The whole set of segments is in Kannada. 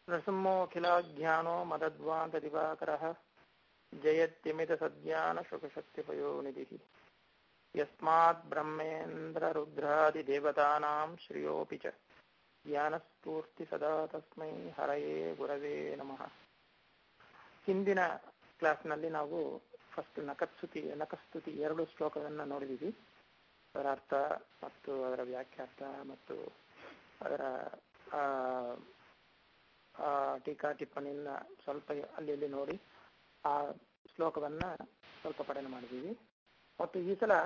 ನೃಸಿಂಹೋऽखिलाज्ञानो मदद्वान्तदिवाकरः जयत्यमितसद्ज्ञानशुकशक्तिपयोनिधिः यस्मात् ब्रह्मेन्द्ररुद्रादिदेवतानां श्रियोऽपि च ज्ञानस्फूर्ति सदा ತಸ್ಮೈ ಹರಯೇ ಗುರವೇ ನಮಃ ಹಿಂದಿನ ಕ್ಲಾಸ್ನಲ್ಲಿ ನಾವು ಫಸ್ಟ್ ನಕತ್ಸುತಿ ನಕಸ್ತುತಿ ಎರಡು ಶ್ಲೋಕವನ್ನು ನೋಡಿದ್ದೀವಿ ಅದರ ಅರ್ಥ ಮತ್ತು ಅದರ ವ್ಯಾಖ್ಯಾರ್ಥ ಮತ್ತು ಅದರ ಆ, ಆ, ಟೀಕಾ ಟಿಪ್ಪಣಿಯನ್ನ ಸ್ವಲ್ಪ ಅಲ್ಲಿ ಇಲ್ಲಿ ನೋಡಿ ಆ ಶ್ಲೋಕವನ್ನ ಸ್ವಲ್ಪ ಪಠನೆ ಮಾಡಿದ್ದೀವಿ ಮತ್ತು ಈ ಸಲ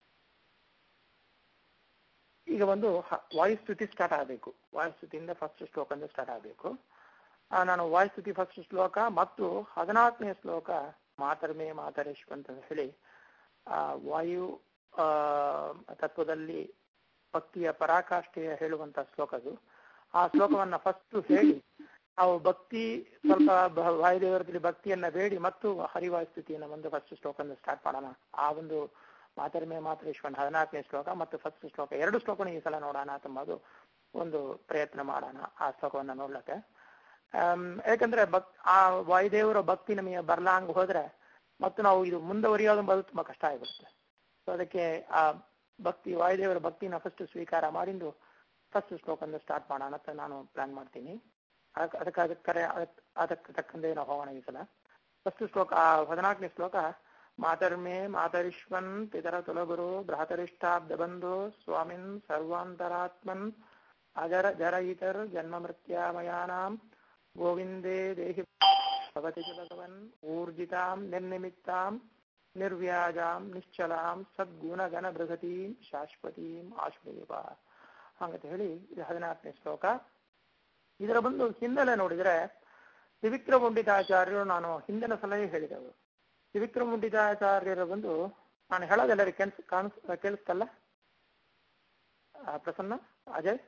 ಈಗ ಒಂದು ಹ- ವಾಯುಸ್ತುತಿ ಸ್ಟಾರ್ಟ್ ಆಗಬೇಕು ವಾಯುಸ್ತುತಿಯಿಂದ ಫಸ್ಟ್ ಶ್ಲೋಕದಿಂದ ಸ್ಟಾರ್ಟ್ ಆಗಬೇಕು ನಾನು ವಾಯುಸ್ತುತಿ ಫಸ್ಟ್ ಶ್ಲೋಕ ಮತ್ತು ಹದಿನಾಲ್ಕನೇ ಶ್ಲೋಕ ಮಾತರ್ಮೇ ಮಾತರೇಶ್ವ ಅಂತ ಹೇಳಿ ಆ ವಾಯು ಆ ತತ್ವದಲ್ಲಿ ಭಕ್ತಿಯ ಪರಾಕಾಷ್ಠೆಯ ಹೇಳುವಂತ ಶ್ಲೋಕ ಅದು ಆ ಶ್ಲೋಕವನ್ನ ಫಸ್ಟ್ ಹೇಳಿ ನಾವು ಭಕ್ತಿ ಸ್ವಲ್ಪ ಬ- ವಾಯುದೇವರಲ್ಲಿ ಭಕ್ತಿಯನ್ನ ಬೇಡಿ ಮತ್ತು ಹರಿವಾಯುಸ್ತುತಿಯನ್ನ ಒಂದು ಫಸ್ಟ್ ಶ್ಲೋಕದಿಂದ ಸ್ಟಾರ್ಟ್ ಮಾಡೋಣ ಆ ಒಂದು ಮಾತರ್ಮೇ ಮಾತರೇಶ್ವರನ್ ಹದಿನಾಲ್ಕನೇ ಶ್ಲೋಕ ಮತ್ತು ಫಸ್ಟ್ ಶ್ಲೋಕ ಎರಡು ಶ್ಲೋಕನ ಈ ಸಲ ನೋಡೋಣ ಎಂಬುದು ಒಂದು ಪ್ರಯತ್ನ ಮಾಡೋಣ ಆ ಶ್ಲೋಕವನ್ನ ನೋಡ್ಲಕ್ಕೆ ಆಮ್, ಯಾಕಂದ್ರೆ ಭಕ್ ಆ ವಾಯುದೇವರ ಭಕ್ತಿ ನಮಗೆ ಬರ್ಲಾಂಗ್ ಹೋದ್ರೆ ಮತ್ತು ನಾವು ಇದು ಮುಂದುವರಿಯೋದು ಎಂಬುದು ತುಂಬಾ ಕಷ್ಟ ಆಗಿಬಿಡುತ್ತೆ ಸೊ ಅದಕ್ಕೆ ಆ ಭಕ್ತಿ ವಾಯುದೇವರ ಭಕ್ತಿನ ಫಸ್ಟ್ ಸ್ವೀಕಾರ ಮಾಡಿಂದು ಫಸ್ಟ್ ಶ್ಲೋಕದಿಂದ ಸ್ಟಾರ್ಟ್ ಮಾಡೋಣ ಅಂತ ನಾನು ಪ್ಲಾನ್ ಮಾಡ್ತೀನಿ ಅದಕ್ಕೆ ಅದಕ್ಕೆ ಅದಕ್ಕೆ ಅದಕ್ಕೆ ಅದಕ್ಕೆ ತಕ್ಕಂತೆ ನಾವು ಹೋಗೋಣ ಈ ಸಲ ಫಸ್ಟ್ ಶ್ಲೋಕ ಆ ಹದಿನಾಲ್ಕನೇ ಶ್ಲೋಕ ಮಾತರ್ಮೇ ಮಾತರಿಶ್ವನ್ ಪಿತರ ತುಲಗುರು ಭ್ರಾತರಿಷ್ಟಾಬ್ದ ಬಂಧು ಸ್ವಾಮಿನ್ ಸರ್ವಾಂತರಾತ್ಮನ್ ಅಜರ ಜರ ಇತರ್ ಜನ್ಮ ಮೃತ್ಯಾಮಯಾನಾಂ ಗೋವಿಂದೇ ದೇಹಿ ಭವತಿ ಚ ಭಗವನ್ ಊರ್ಜಿತಾಂ ನಿರ್ನಿಮಿತ್ತಾಂ ನಿರ್ವ್ಯಾಜಾಂ ನಿಶ್ಚಲಾಂ ಸದ್ಗುಣಗಣ ಬೃಹತೀಂ ಶಾಶ್ವತೀಂ ಆಶ್ರಯವ ಹಂಗಂತ ಹೇಳಿ ಇದು ಹದಿನಾಲ್ಕನೇ ಶ್ಲೋಕ ಇದರ ಬಂದು ಹಿನ್ನೆಲೆ ನೋಡಿದ್ರೆ ತ್ರಿವಿಕ್ರಮುಂಡಿತಾಚಾರ್ಯರು ನಾನು ಹಿಂದಿನ ಸಲಹೆ ಹೇಳಿದೆವು ತ್ರಿವಿಕ್ರಮುಂಡಿತಾಚಾರ್ಯರ ಬಂದು ನಾನು ಹೇಳೋದೆಲ್ಲರಿಗೆ ಕೆಲ್ಸ ಕಾಣಿಸ್ ಕೇಳಿಸ್ತಲ್ಲ ಆ, ಪ್ರಸನ್ನ ಅಜಯ್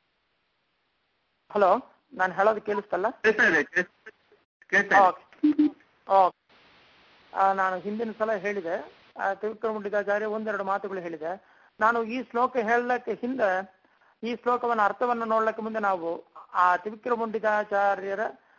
ಹಲೋ ನಾನು ಹೇಳೋದು ಕೇಳಿಸ್ತಲ್ಲ ಕೇಳ್ತಾ ಇದೆ ಕೇಳ್ತಾ- ಕೇಳ್ತಾ ಇದೆ. ಓಕೆ ಓಕೆ ಆ, ನಾನು ಹಿಂದಿನ ಸಲ ಹೇಳಿದೆ ಆ, ತ್ರಿವಿಕ್ರಮುಂಡಿತಾಚಾರ್ಯ ಒಂದೆರಡು ಮಾತುಗಳು ಹೇಳಿದೆ ನಾನು ಈ ಶ್ಲೋಕ ಹೇಳಕ್ಕೆ ಹಿಂದೆ ಈ ಶ್ಲೋಕವನ್ನ ಅರ್ಥವನ್ನು ನೋಡ್ಲಿಕ್ಕೆ ಮುಂದೆ ನಾವು ಆ ತ್ರಿವಿಕ್ರಮುಂಡಿತಾಚಾರ್ಯರ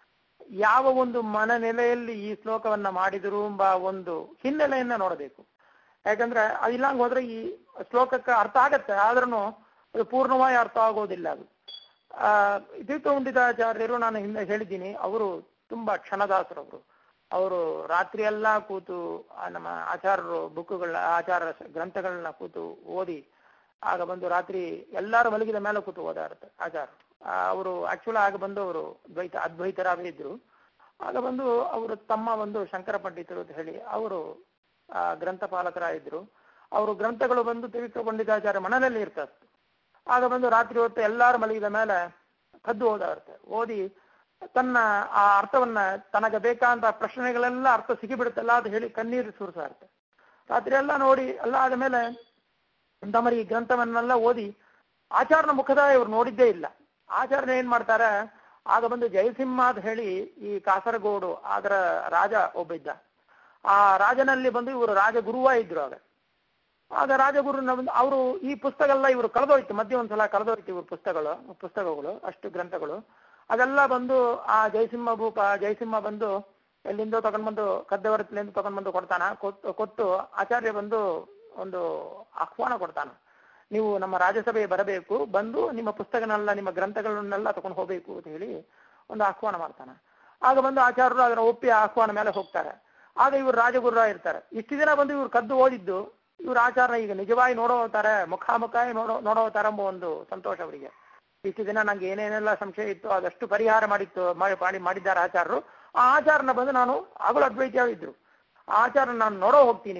ಯಾವ ಒಂದು ಮನನೆಲೆಯಲ್ಲಿ ಈ ಶ್ಲೋಕವನ್ನ ಮಾಡಿದರು ಎಂಬ ಒಂದು ಹಿನ್ನೆಲೆಯನ್ನ ನೋಡಬೇಕು ಯಾಕಂದ್ರೆ ಅದಿಲ್ಲಂಗ್ ಹೋದ್ರೆ ಈ ಶ್ಲೋಕಕ್ಕೆ ಅರ್ಥ ಆಗತ್ತೆ ಆದ್ರೂ ಅದು ಪೂರ್ಣವಾಗಿ ಅರ್ಥ ಆಗೋದಿಲ್ಲ ಅದು ಆ ತೀರ್ಥಗುಂಡಿತಾಚಾರ್ಯರು ನಾನು ಹಿಂದೆ ಹೇಳಿದ್ದೀನಿ ಅವರು ತುಂಬಾ ಕ್ಷಣದಾಸರವರು ಅವರು ರಾತ್ರಿ ಎಲ್ಲ ಕೂತು ಆ ನಮ್ಮ ಆಚಾರ್ಯರು ಬುಕ್ಗಳ ಆಚಾರ ಗ್ರಂಥಗಳನ್ನ ಕೂತು ಓದಿ ಆಗ ಬಂದು ರಾತ್ರಿ ಎಲ್ಲರೂ ಮಲಗಿದ ಮೇಲೆ ಕೂತು ಓದಾಡುತ್ತೆ ಆಚಾರ ಅವರು ಆಕ್ಚುಲ್ ಆಗ ಬಂದು ಅವರು ದ್ವೈತ ಅದ್ವೈತರಾಗೇ ಇದ್ರು ಆಗ ಬಂದು ಅವರು ತಮ್ಮ ಒಂದು ಶಂಕರ ಪಂಡಿತರು ಅಂತ ಹೇಳಿ ಅವರು ಆ ಗ್ರಂಥಪಾಲಕರಾಗಿದ್ರು ಅವರು ಗ್ರಂಥಗಳು ಬಂದು ತ್ರಿವಿಕ್ರ ಪಂಡಿತಾಚಾರ್ಯ ಮನದಲ್ಲಿ ಇರ್ತಾರೆ ಆಗ ಬಂದು ರಾತ್ರಿ ಹೊತ್ತು ಎಲ್ಲಾರು ಮಲಗಿದ ಮೇಲೆ ಕದ್ದು ಓದಾ ಇರುತ್ತೆ ಓದಿ ತನ್ನ ಆ ಅರ್ಥವನ್ನ ತನಗೆ ಬೇಕಾದಂತ ಪ್ರಶ್ನೆಗಳೆಲ್ಲ ಅರ್ಥ ಸಿಗಿಬಿಡುತ್ತಲ್ಲ ಅಂತ ಹೇಳಿ ಕಣ್ಣೀರು ಸುರಿಸ್ತಾ ಇರುತ್ತೆ ರಾತ್ರಿ ಎಲ್ಲ ನೋಡಿ ಎಲ್ಲ ಆದ ಮೇಲೆ ತಮ್ಮರಿ ಈ ಗ್ರಂಥವನ್ನೆಲ್ಲ ಓದಿ ಆಚಾರ್ಯನ ಮುಖದ ಇವ್ರು ನೋಡಿದ್ದೇ ಇಲ್ಲ ಆಚಾರ್ಯ ಏನ್ ಮಾಡ್ತಾರೆ ಆಗ ಬಂದು ಜಯಸಿಂಹ ಅಂತ ಹೇಳಿ ಈ ಕಾಸರಗೋಡು ಅದರ ರಾಜ ಒಬ್ಬ ಇದ್ದ ಆ ರಾಜನಲ್ಲಿ ಬಂದು ಇವರು ರಾಜಗುರುವ ಇದ್ರು ಆಗ ಆಗ ರಾಜಗುರುನ ಬಂದು ಅವರು ಈ ಪುಸ್ತಕ ಎಲ್ಲ ಇವರು ಕಳೆದೋಯ್ತು ಮಧ್ಯೆ ಒಂದ್ಸಲ ಕಳೆದೋಯ್ತು ಇವ್ರ ಪುಸ್ತಕಗಳು ಪುಸ್ತಕಗಳು ಅಷ್ಟು ಗ್ರಂಥಗಳು ಅದೆಲ್ಲ ಬಂದು ಆ ಜಯಸಿಂಹ ಭೂಪ ಜಯಸಿಂಹ ಬಂದು ಎಲ್ಲಿಂದೋ ತಗೊಂಡ್ ಬಂದು ಕದ್ದವರತ್ಲಿಂದ ತಗೊಂಡ್ ಬಂದು ಕೊಡ್ತಾನ ಕೊಟ್ಟು ಕೊಟ್ಟು ಆಚಾರ್ಯ ಬಂದು ಒಂದು ಆಹ್ವಾನ ಕೊಡ್ತಾನ ನೀವು ನಮ್ಮ ರಾಜ್ಯಸಭೆಗೆ ಬರಬೇಕು ಬಂದು ನಿಮ್ಮ ಪುಸ್ತಕನೆಲ್ಲ ನಿಮ್ಮ ಗ್ರಂಥಗಳನ್ನೆಲ್ಲ ತಗೊಂಡು ಹೋಗ್ಬೇಕು ಅಂತ ಹೇಳಿ ಒಂದು ಆಹ್ವಾನ ಮಾಡ್ತಾನೆ ಆಗ ಬಂದು ಆಚಾರ್ಯರು ಅದನ್ನ ಒಪ್ಪಿ ಆ ಆಹ್ವಾನ ಮೇಲೆ ಹೋಗ್ತಾರೆ ಆಗ ಇವರು ರಾಜಗುರುರ ಇರ್ತಾರೆ ಇಷ್ಟು ದಿನ ಬಂದು ಇವ್ರು ಕದ್ದು ಓದಿದ್ದು ಇವ್ರ ಆಚಾರ ಈಗ ನಿಜವಾಗಿ ನೋಡೋತಾರೆ ಮುಖಾಮುಖಾಗಿ ನೋಡೋ ನೋಡೋತಾರೆ ಎಂಬ ಒಂದು ಸಂತೋಷ ಅವರಿಗೆ ಇಷ್ಟು ದಿನ ನಂಗೆ ಏನೇನೆಲ್ಲ ಸಂಶಯ ಇತ್ತು ಅದಷ್ಟು ಪರಿಹಾರ ಮಾಡಿತ್ತು ಮಾಡಿ ಮಾಡಿ ಮಾಡಿದ್ದಾರೆ ಆಚಾರ್ಯರು ಆ ಆಚಾರನ ಬಂದು ನಾನು ಆಗಲೂ ಅದ್ವೈತಿಯಾಗಿದ್ರು ಆ ಆಚಾರ ನಾನು ನೋಡೋ ಹೋಗ್ತೀನಿ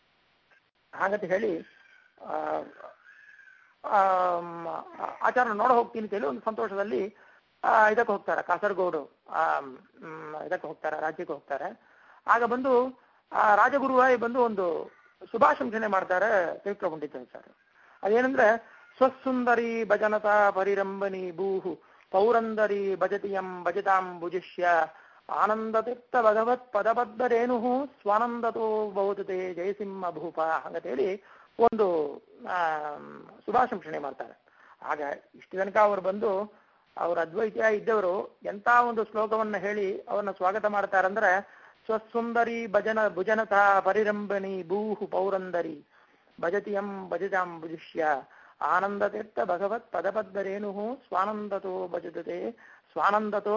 ಹಾಗಂತ ಹೇಳಿ ಆ ಆಮ್, ಆಚಾರನ ನೋಡ ಹೋಗ್ತೀನಿ ಅಂತ ಹೇಳಿ ಒಂದು ಸಂತೋಷದಲ್ಲಿ ಆ, ಇದಕ್ಕೆ ಹೋಗ್ತಾರೆ ಕಾಸರಗೋಡು ಆ, ಮ್, ಇದಕ್ಕೆ ಹೋಗ್ತಾರೆ ರಾಜ್ಯಕ್ಕೆ ಹೋಗ್ತಾರೆ ಆಗ ಬಂದು ಆ ರಾಜಗುರುವಾಯಿ ಬಂದು ಒಂದು ಶುಭಾಶಂಸನೆ ಮಾಡ್ತಾರೆ ತ್ರಿವಿಕ್ರಮುಂಡಿತ ಸರ್ ಅದೇನಂದ್ರೆ ಸ್ವಸುಂದರಿ ಭಜನತಾ ಪರಿರಂಬನಿ ಭೂಹು ಪೌರಂದರಿ ಭಜತಿಯಂ ಭಜತಾಂ ಭುಜಿಷ್ಯ ಆನಂದತಿಕ್ತ ಭಗವತ್ ಪದಬದ್ಧರೇನು ಸ್ವಾನಂದತೋ ಬಹುತತೆ ಜಯಸಿಂಹ ಭೂಪ ಹಾಗಂತೇಳಿ ಒಂದು ಆ ಶುಭಾಶಂಸನೆ ಮಾಡ್ತಾರೆ ಆಗ ಇಷ್ಟು ತನಕ ಅವರು ಬಂದು ಅವ್ರ ಅದ್ವೈತ ಇದ್ದವರು ಎಂತ ಒಂದು ಶ್ಲೋಕವನ್ನ ಹೇಳಿ ಅವ್ರನ್ನ ಸ್ವಾಗತ ಮಾಡ್ತಾರಂದ್ರೆ ಸ್ವಸುಂದರಿ ಭಜನ ಭುಜನತ ಪರಿರಂಭಣಿ ಭೂಹು ಪೌರಂದರಿ ಭಜತಿಯಂ ಭಜತಾಂ ಭುಜಿಷ್ಯ ಆನಂದ ತೀರ್ಥ ಭಗವತ್ ಪದಪದ್ಮರೇಣು ಸ್ವಾನಂದತೋ ಭಜತೆ ಸ್ವಾನಂದತೋ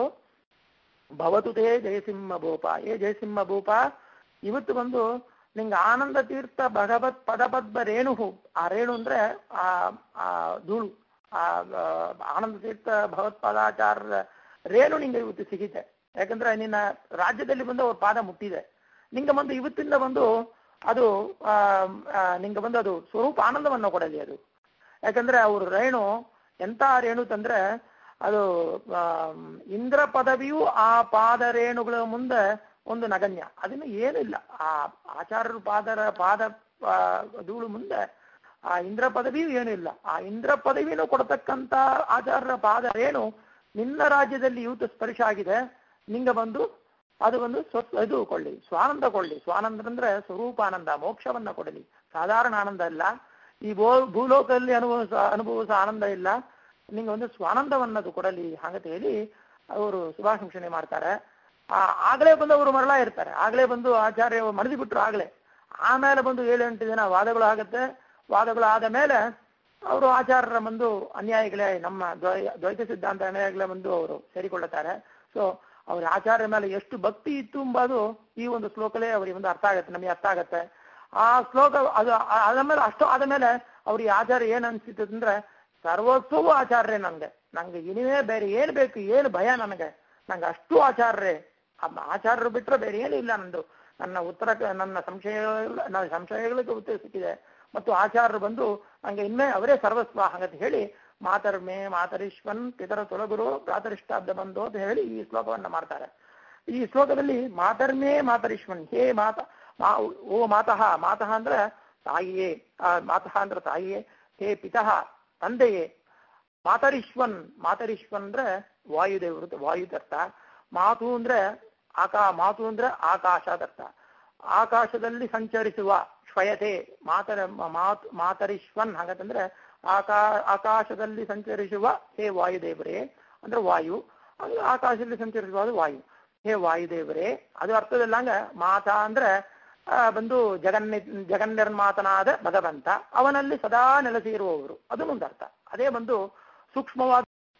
ಭವತು ತೇ ಜಯಸಿಂಹ ಭೂಪ ಏ ಜಯಸಿಂಹ ಭೂಪ ಇವತ್ತು ಬಂದು ನಿಂಗೆ ಆನಂದ ತೀರ್ಥ ಭಗವತ್ ಪದಪದ್ಮ ರೇಣು ಆ ರೇಣು ಅಂದ್ರೆ ಆ ಆ ಧೂಳು ಆ ಆ, ಆನಂದ ತೀರ್ಥ ಭಗವತ್ಪಾದಾಚಾರ್ಯ ರೇಣು ನಿಂಗೆ ಇವತ್ತು ಸಿಗಿದೆ ಯಾಕಂದ್ರೆ ನಿನ್ನ ರಾಜ್ಯದಲ್ಲಿ ಬಂದು ಅವ್ರ ಪಾದ ಮುಟ್ಟಿದೆ ನಿಂಗೆ ಬಂದು ಇವತ್ತಿಂದ ಬಂದು ಅದು ಆ ಆ, ನಿಂಗೆ ಬಂದು ಅದು ಸ್ವರೂಪ ಆನಂದವನ್ನು ಕೊಡಲಿ ಅದು ಯಾಕಂದ್ರೆ ಅವ್ರ ರೇಣು ಎಂತ ರೇಣು ತಂದ್ರೆ ಅದು ಆ, ಇಂದ್ರ ಪದವಿಯು ಆ ಪಾದ ರೇಣುಗಳ ಮುಂದೆ ಒಂದು ನಗಣ್ಯ ಅದನ್ನು ಏನಿಲ್ಲ ಆ ಆಚಾರ್ಯರು ಪಾದರ ಪಾದ ಆ, ಧೂಳು ಮುಂದೆ ಆ ಇಂದ್ರ ಪದವಿಯೂ ಏನಿಲ್ಲ ಆ ಇಂದ್ರ ಪದವಿನೂ ಕೊಡತಕ್ಕಂತ ಆಚಾರ್ಯರ ಪಾದ ರೇಣು ನಿನ್ನ ರಾಜ್ಯದಲ್ಲಿ ಇವತ್ತು ಸ್ಪರ್ಶ ಆಗಿದೆ ನಿಂಗೆ ಬಂದು ಅದು ಒಂದು ಸ್ವ ಇದು ಕೊಳ್ಳಿ ಸ್ವಾನಂದ ಕೊಳ್ಳಿ ಸ್ವಾನಂದ ಅಂದ್ರೆ ಸ್ವರೂಪಾನಂದ ಮೋಕ್ಷವನ್ನ ಕೊಡಲಿ ಸಾಧಾರಣ ಆನಂದ ಅಲ್ಲ ಈ ಭೂ ಭೂಲೋಕದಲ್ಲಿ ಅನುಭವಿಸ ಅನುಭವಿಸ ಆನಂದ ಇಲ್ಲ ನಿಂಗೆ ಒಂದು ಸ್ವಾನಂದವನ್ನದು ಕೊಡಲಿ ಹಾಗಂತ ಹೇಳಿ ಅವರು ಶುಭಾಶಂಸನೆ ಮಾಡ್ತಾರೆ ಆ ಆಗ್ಲೇ ಬಂದು ಅವರು ಮರಳ ಇರ್ತಾರೆ ಆಗ್ಲೇ ಬಂದು ಆಚಾರ್ಯ ಮನದಿ ಬಿಟ್ರು ಆಗ್ಲೇ ಆಮೇಲೆ ಬಂದು ಏಳು ಎಂಟು ದಿನ ವಾದಗಳು ಆಗತ್ತೆ ವಾದಗಳು ಆದ ಮೇಲೆ ಅವರು ಆಚಾರ್ಯರ ಬಂದು ಅನ್ಯಾಯಿಗಳೇ ನಮ್ಮ ದ್ವೈ ದ್ವೈತ ಸಿದ್ಧಾಂತ ಅನ್ಯಾಯಿಗಳೇ ಬಂದು ಅವರು ಸೇರಿಕೊಳ್ಳುತ್ತಾರೆ ಸೊ ಅವ್ರ ಆಚಾರ್ಯ ಮೇಲೆ ಎಷ್ಟು ಭಕ್ತಿ ಇತ್ತು ಎಂಬುದು ಈ ಒಂದು ಶ್ಲೋಕಲೇ ಅವರಿಗೆ ಒಂದು ಅರ್ಥ ಆಗತ್ತೆ ನಮಗೆ ಅರ್ಥ ಆಗತ್ತೆ ಆ ಶ್ಲೋಕ ಅದು ಆ- ಆದ ಮೇಲೆ ಅಷ್ಟು ಆದ ಮೇಲೆ ಅವ್ರಿಗೆ ಆಚಾರ್ಯ ಏನ್ ಅನ್ಸಿತ್ತು ಅಂದ್ರೆ ಸರ್ವಸ್ವವು ಆಚಾರ್ಯರೇ ನಂಗೆ ನಂಗೆ ಇನಿವೇ ಬೇರೆ ಏನ್ ಬೇಕು ಏನು ಭಯ ನನಗೆ ನಂಗೆ ಅಷ್ಟು ಆಚಾರ್ಯರೇ ಅಮ್ಮ ಆಚಾರ್ಯರು ಬಿಟ್ರೆ ಬೇರೆ ಏನೂ ಇಲ್ಲ ನಂದು ನನ್ನ ಉತ್ತರ ನನ್ನ ಸಂಶಯ ನನ್ನ ಸಂಶಯಗಳಿಗೆ ಉತ್ತರ ಸಿಕ್ಕಿದೆ ಮತ್ತು ಆಚಾರ್ಯರು ಬಂದು ನಂಗೆ ಇನ್ನೇ ಅವರೇ ಸರ್ವಸ್ವ ಹಾಗಂತ ಹೇಳಿ ಮಾತರ್ಮೆ ಮಾತರಿಶ್ವನ್ ಪಿತರ ತೊಲಗುರು ಪ್ರಾತರಿಷ್ಟಾಬ್ದ ಬಂದು ಅಂತ ಹೇಳಿ ಈ ಶ್ಲೋಕವನ್ನ ಮಾಡ್ತಾರೆ ಈ ಶ್ಲೋಕದಲ್ಲಿ ಮಾತರ್ಮೇ ಮಾತರಿಶ್ವನ್ ಹೇ ಮಾತ ಮಾ ಓ ಮಾತಃ ಮಾತಃ ಅಂದ್ರೆ ತಾಯಿಯೇ ಆ ಮಾತಃ ಅಂದ್ರೆ ತಾಯಿಯೇ ಹೇ ಪಿತಃ ತಂದೆಯೇ ಮಾತರಿಶ್ವನ್ ಮಾತರಿಶ್ವನ್ ಅಂದ್ರೆ ವಾಯುದೇವರು ವಾಯುದರ್ಥ ಮಾತು ಅಂದ್ರೆ ಆಕಾ ಮಾತು ಅಂದ್ರೆ ಆಕಾಶದರ್ಥ ಆಕಾಶದಲ್ಲಿ ಸಂಚರಿಸುವ ಶ್ವಯತೆ ಮಾತರ ಮಾತು ಮಾತರಿಶ್ವನ್ ಹಾಗಂತಂದ್ರೆ ಆಕಾ ಆಕಾಶದಲ್ಲಿ ಸಂಚರಿಸುವ ಹೇ ವಾಯುದೇವರೇ ಅಂದ್ರೆ ವಾಯು ಅದು ಆಕಾಶದಲ್ಲಿ ಸಂಚರಿಸುವ ಅದು ವಾಯು ಹೇ ವಾಯುದೇವರೇ ಅದು ಅರ್ಥದಲ್ಲಿ ಹಂಗ ಮಾತಾ ಅಂದ್ರೆ ಆ, ಬಂದು ಜಗನ್ನಿ ಜಗನ್ನಿರ್ಮಾತನಾದ ಭಗವಂತ ಅವನಲ್ಲಿ ಸದಾ ನೆಲೆಸಿರುವವರು ಅದು ಒಂದು ಅರ್ಥ ಅದೇ ಬಂದು ಸೂಕ್ಷ್ಮವಾದ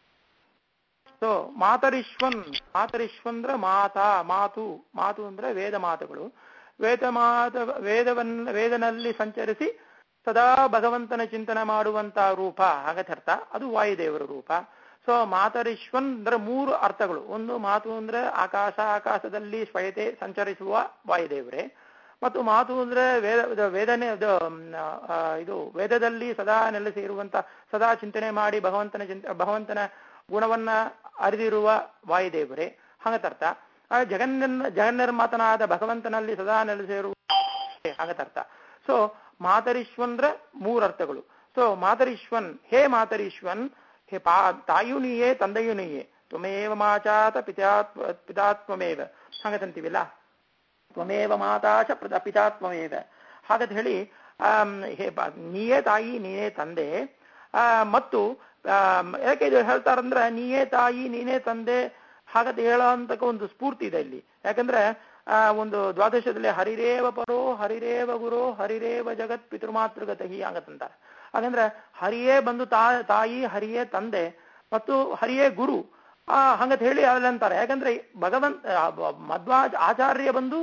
ಸೊ ಮಾತರಿಶ್ವನ್ ಮಾತರಿಶ್ವನ್ ಅಂದ್ರೆ ಮಾತಾ ಮಾತು ಮಾತು ಅಂದ್ರೆ ವೇದ ಮಾತುಗಳು ವೇದ ಮಾತ ವೇದವನ್ ವೇದನಲ್ಲಿ ಸಂಚರಿಸಿ ಸದಾ ಭಗವಂತನ ಚಿಂತನೆ ಮಾಡುವಂತ ರೂಪ ಹಾಗತ್ಯರ್ಥ ಅದು ವಾಯುದೇವರ ರೂಪ ಸೊ ಮಾತರಿಶ್ವನ್ ಅಂದ್ರೆ ಮೂರು ಅರ್ಥಗಳು ಒಂದು ಮಾತು ಅಂದ್ರೆ ಆಕಾಶ ಆಕಾಶದಲ್ಲಿ ಸ್ವಯತೆ ಸಂಚರಿಸುವ ವಾಯುದೇವರೇ ಮತ್ತು ಮಾತು ಅಂದ್ರೆ ವೇದ ಇದು ವೇದನೆ ಇದು ಮ್, ಆ, ಇದು ವೇದದಲ್ಲಿ ಸದಾ ನೆಲೆಸಿ ಇರುವಂತ ಸದಾ ಚಿಂತನೆ ಮಾಡಿ ಭಗವಂತನ ಚಿಂತ ಭಗವಂತನ ಗುಣವನ್ನ ಅರಿದಿರುವ ವಾಯುದೇವರೇ ಹಾಗತರ್ಥ ಆ ಜಗನ್ನ ಜಗನ್ನಿರ್ಮಾತನಾದ ಭಗವಂತನಲ್ಲಿ ಸದಾ ನೆಲೆಸಿರುವ ಹಾಗತರ್ಥ ಸೊ ಮಾತರಿಶ್ವನ್ ಅಂದ್ರೆ ಮೂರು ಅರ್ಥಗಳು ಸೊ ಮಾತರಿಶ್ವನ್ ಹೇ ಮಾತರಿಶ್ವನ್ ಹೇ ಪಾ ತಾಯು ನೀಯೇ ತಂದೆಯು ನೀಯೇ ತ್ವಮೇವ ಮಾಚಾತ ಪಿತಾತ್ವ ಪಿತಾತ್ವಮೇವ ಹಾಗಂತೀವಿಲ್ಲ ತ್ವಮೇವ ಮಾತಾಶ ಪ್ರತ ಪಿತಾತ್ವಮೇವ ಹಾಗಂತ ಹೇಳಿ ಆಮ್, ಹೇ ಬ- ನೀಯೇ ತಾಯಿ ನೀನೇ ತಂದೆ ಆ, ಮತ್ತು ಆಮ್, ಯಾಕೆ ಇದು ಹೇಳ್ತಾರಂದ್ರೆ ನೀಯೇ ತಾಯಿ ನೀನೇ ತಂದೆ ಹಾಗಂತ ಹೇಳೋಂತಕ್ಕ ಒಂದು ಸ್ಫೂರ್ತಿ ಇದೆ ಇಲ್ಲಿ ಯಾಕಂದ್ರೆ ಆ, ಒಂದು ದ್ವಾದಶದಲ್ಲಿ ಹರಿರೇವ ಪರೋ ಹರಿರೇವ ಗುರು ಹರಿರೇವ ಜಗತ್ ಪಿತೃಮಾತೃಗತಹಿ ಆಗತ್ತಂತಾರೆ ಹಾಗಂದ್ರೆ ಹರಿಯೇ ಬಂದು ತಾ ತಾಯಿ ಹರಿಯೇ ತಂದೆ ಮತ್ತು ಹರಿಯೇ ಗುರು ಆ ಹಂಗತ್ ಹೇಳಿ ಅಲ್ಲಿ ಅಂತಾರೆ ಯಾಕಂದ್ರೆ ಭಗವಂತ ಆ, ಬ- ಮಧ್ವಾ ಆಚಾರ್ಯ ಬಂದು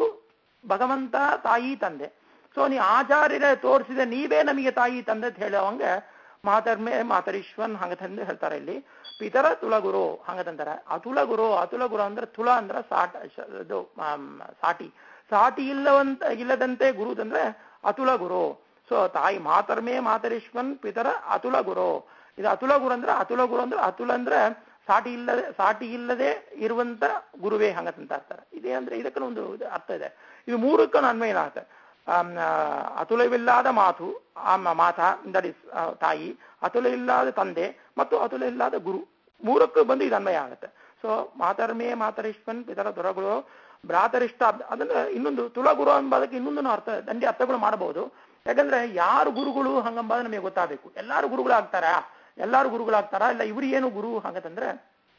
ಭಗವಂತ ತಾಯಿ ತಂದೆ ಸೊ ನೀ ಆಚಾರ್ಯರೇ ತೋರಿಸಿದ ನೀವೇ ನಮಗೆ ತಾಯಿ ತಂದೆ ಅಂತ ಹೇಳುವಂಗ ಮಾತರ್ಮೆ ಮಾತರೀಶ್ವನ್ ಹಂಗತಂದು ಹೇಳ್ತಾರೆ ಇಲ್ಲಿ ಪಿತರ ತುಳಗುರು ಹಂಗತಂತಾರೆ ಅತುಲ ಗುರು ಅತುಲ ಗುರು ಅಂದ್ರೆ ತುಳ ಅಂದ್ರೆ ಸಾಟ ಶ- ಇದು ಆಮ್, ಸಾಟಿ ಸಾಟಿ ಇಲ್ಲವಂತ ಇಲ್ಲದಂತೆ ಗುರು ಅಂದ್ರೆ ಅತುಲ ಗುರು ಸೊ ತಾಯಿ ಮಾತರ್ಮೇ ಮಾತರೀಶ್ವನ್ ಪಿತರ ಅತುಲ ಗುರು ಇದು ಅತುಲ ಗುರು ಅಂದ್ರೆ ಅತುಲ ಗುರು ಅಂದ್ರೆ ಅತುಲ ಅಂದ್ರೆ ಸಾಟಿ ಇಲ್ಲದೆ ಸಾಟಿ ಇಲ್ಲದೆ ಇರುವಂತ ಗುರುವೇ ಹಂಗಂತ ಇರ್ತಾರೆ ಇದೇ ಅಂದ್ರೆ ಇದಕ್ಕೆ ಒಂದು ಇದು ಅರ್ಥ ಇದೆ ಇದು ಮೂರಕ್ಕೂ ಅನ್ವಯ ಆಗುತ್ತೆ ಆಮ್, ಆ, ಅತುಲವಿಲ್ಲದ ಮಾತು ಆಮ ಮಾತ ದಟ್ ಇಸ್ ತಾಯಿ ಅತುಲ ಇಲ್ಲದ ತಂದೆ ಮತ್ತು ಅತುಲ ಇಲ್ಲದ ಗುರು ಮೂರಕ್ಕೂ ಬಂದು ಇದು ಅನ್ವಯ ಆಗುತ್ತೆ ಸೊ ಮಾತರ್ಮೇ ಮಾತರಿಶ್ವನ್ ಪಿತರ ದೊರಗುರು ಭ್ರಾತರಿಷ್ಟ ಅದನ್ನ ಇನ್ನೊಂದು ತುಳಗುರು ಎಂಬುದಕ್ಕೆ ಇನ್ನೊಂದು ಅರ್ಥ ದಂಡಿ ಅರ್ಥಗಳು ಮಾಡಬಹುದು ಯಾಕಂದ್ರೆ ಯಾರು ಗುರುಗಳು ಹಂಗಂಬುದು ನಮಗೆ ಗೊತ್ತಾಗಬೇಕು ಎಲ್ಲಾರು ಗುರುಗಳಾಗ್ತಾರಾ ಎಲ್ಲಾರು ಗುರುಗಳಾಗ್ತಾರಾ ಇಲ್ಲ ಇವ್ರು ಏನು ಗುರು ಹಾಗಂತಂದ್ರೆ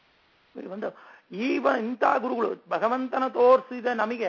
ಒಂದು ಈವ ಇಂಥ ಗುರುಗಳು ಭಗವಂತನ ತೋರಿಸಿದ ನಮಗೆ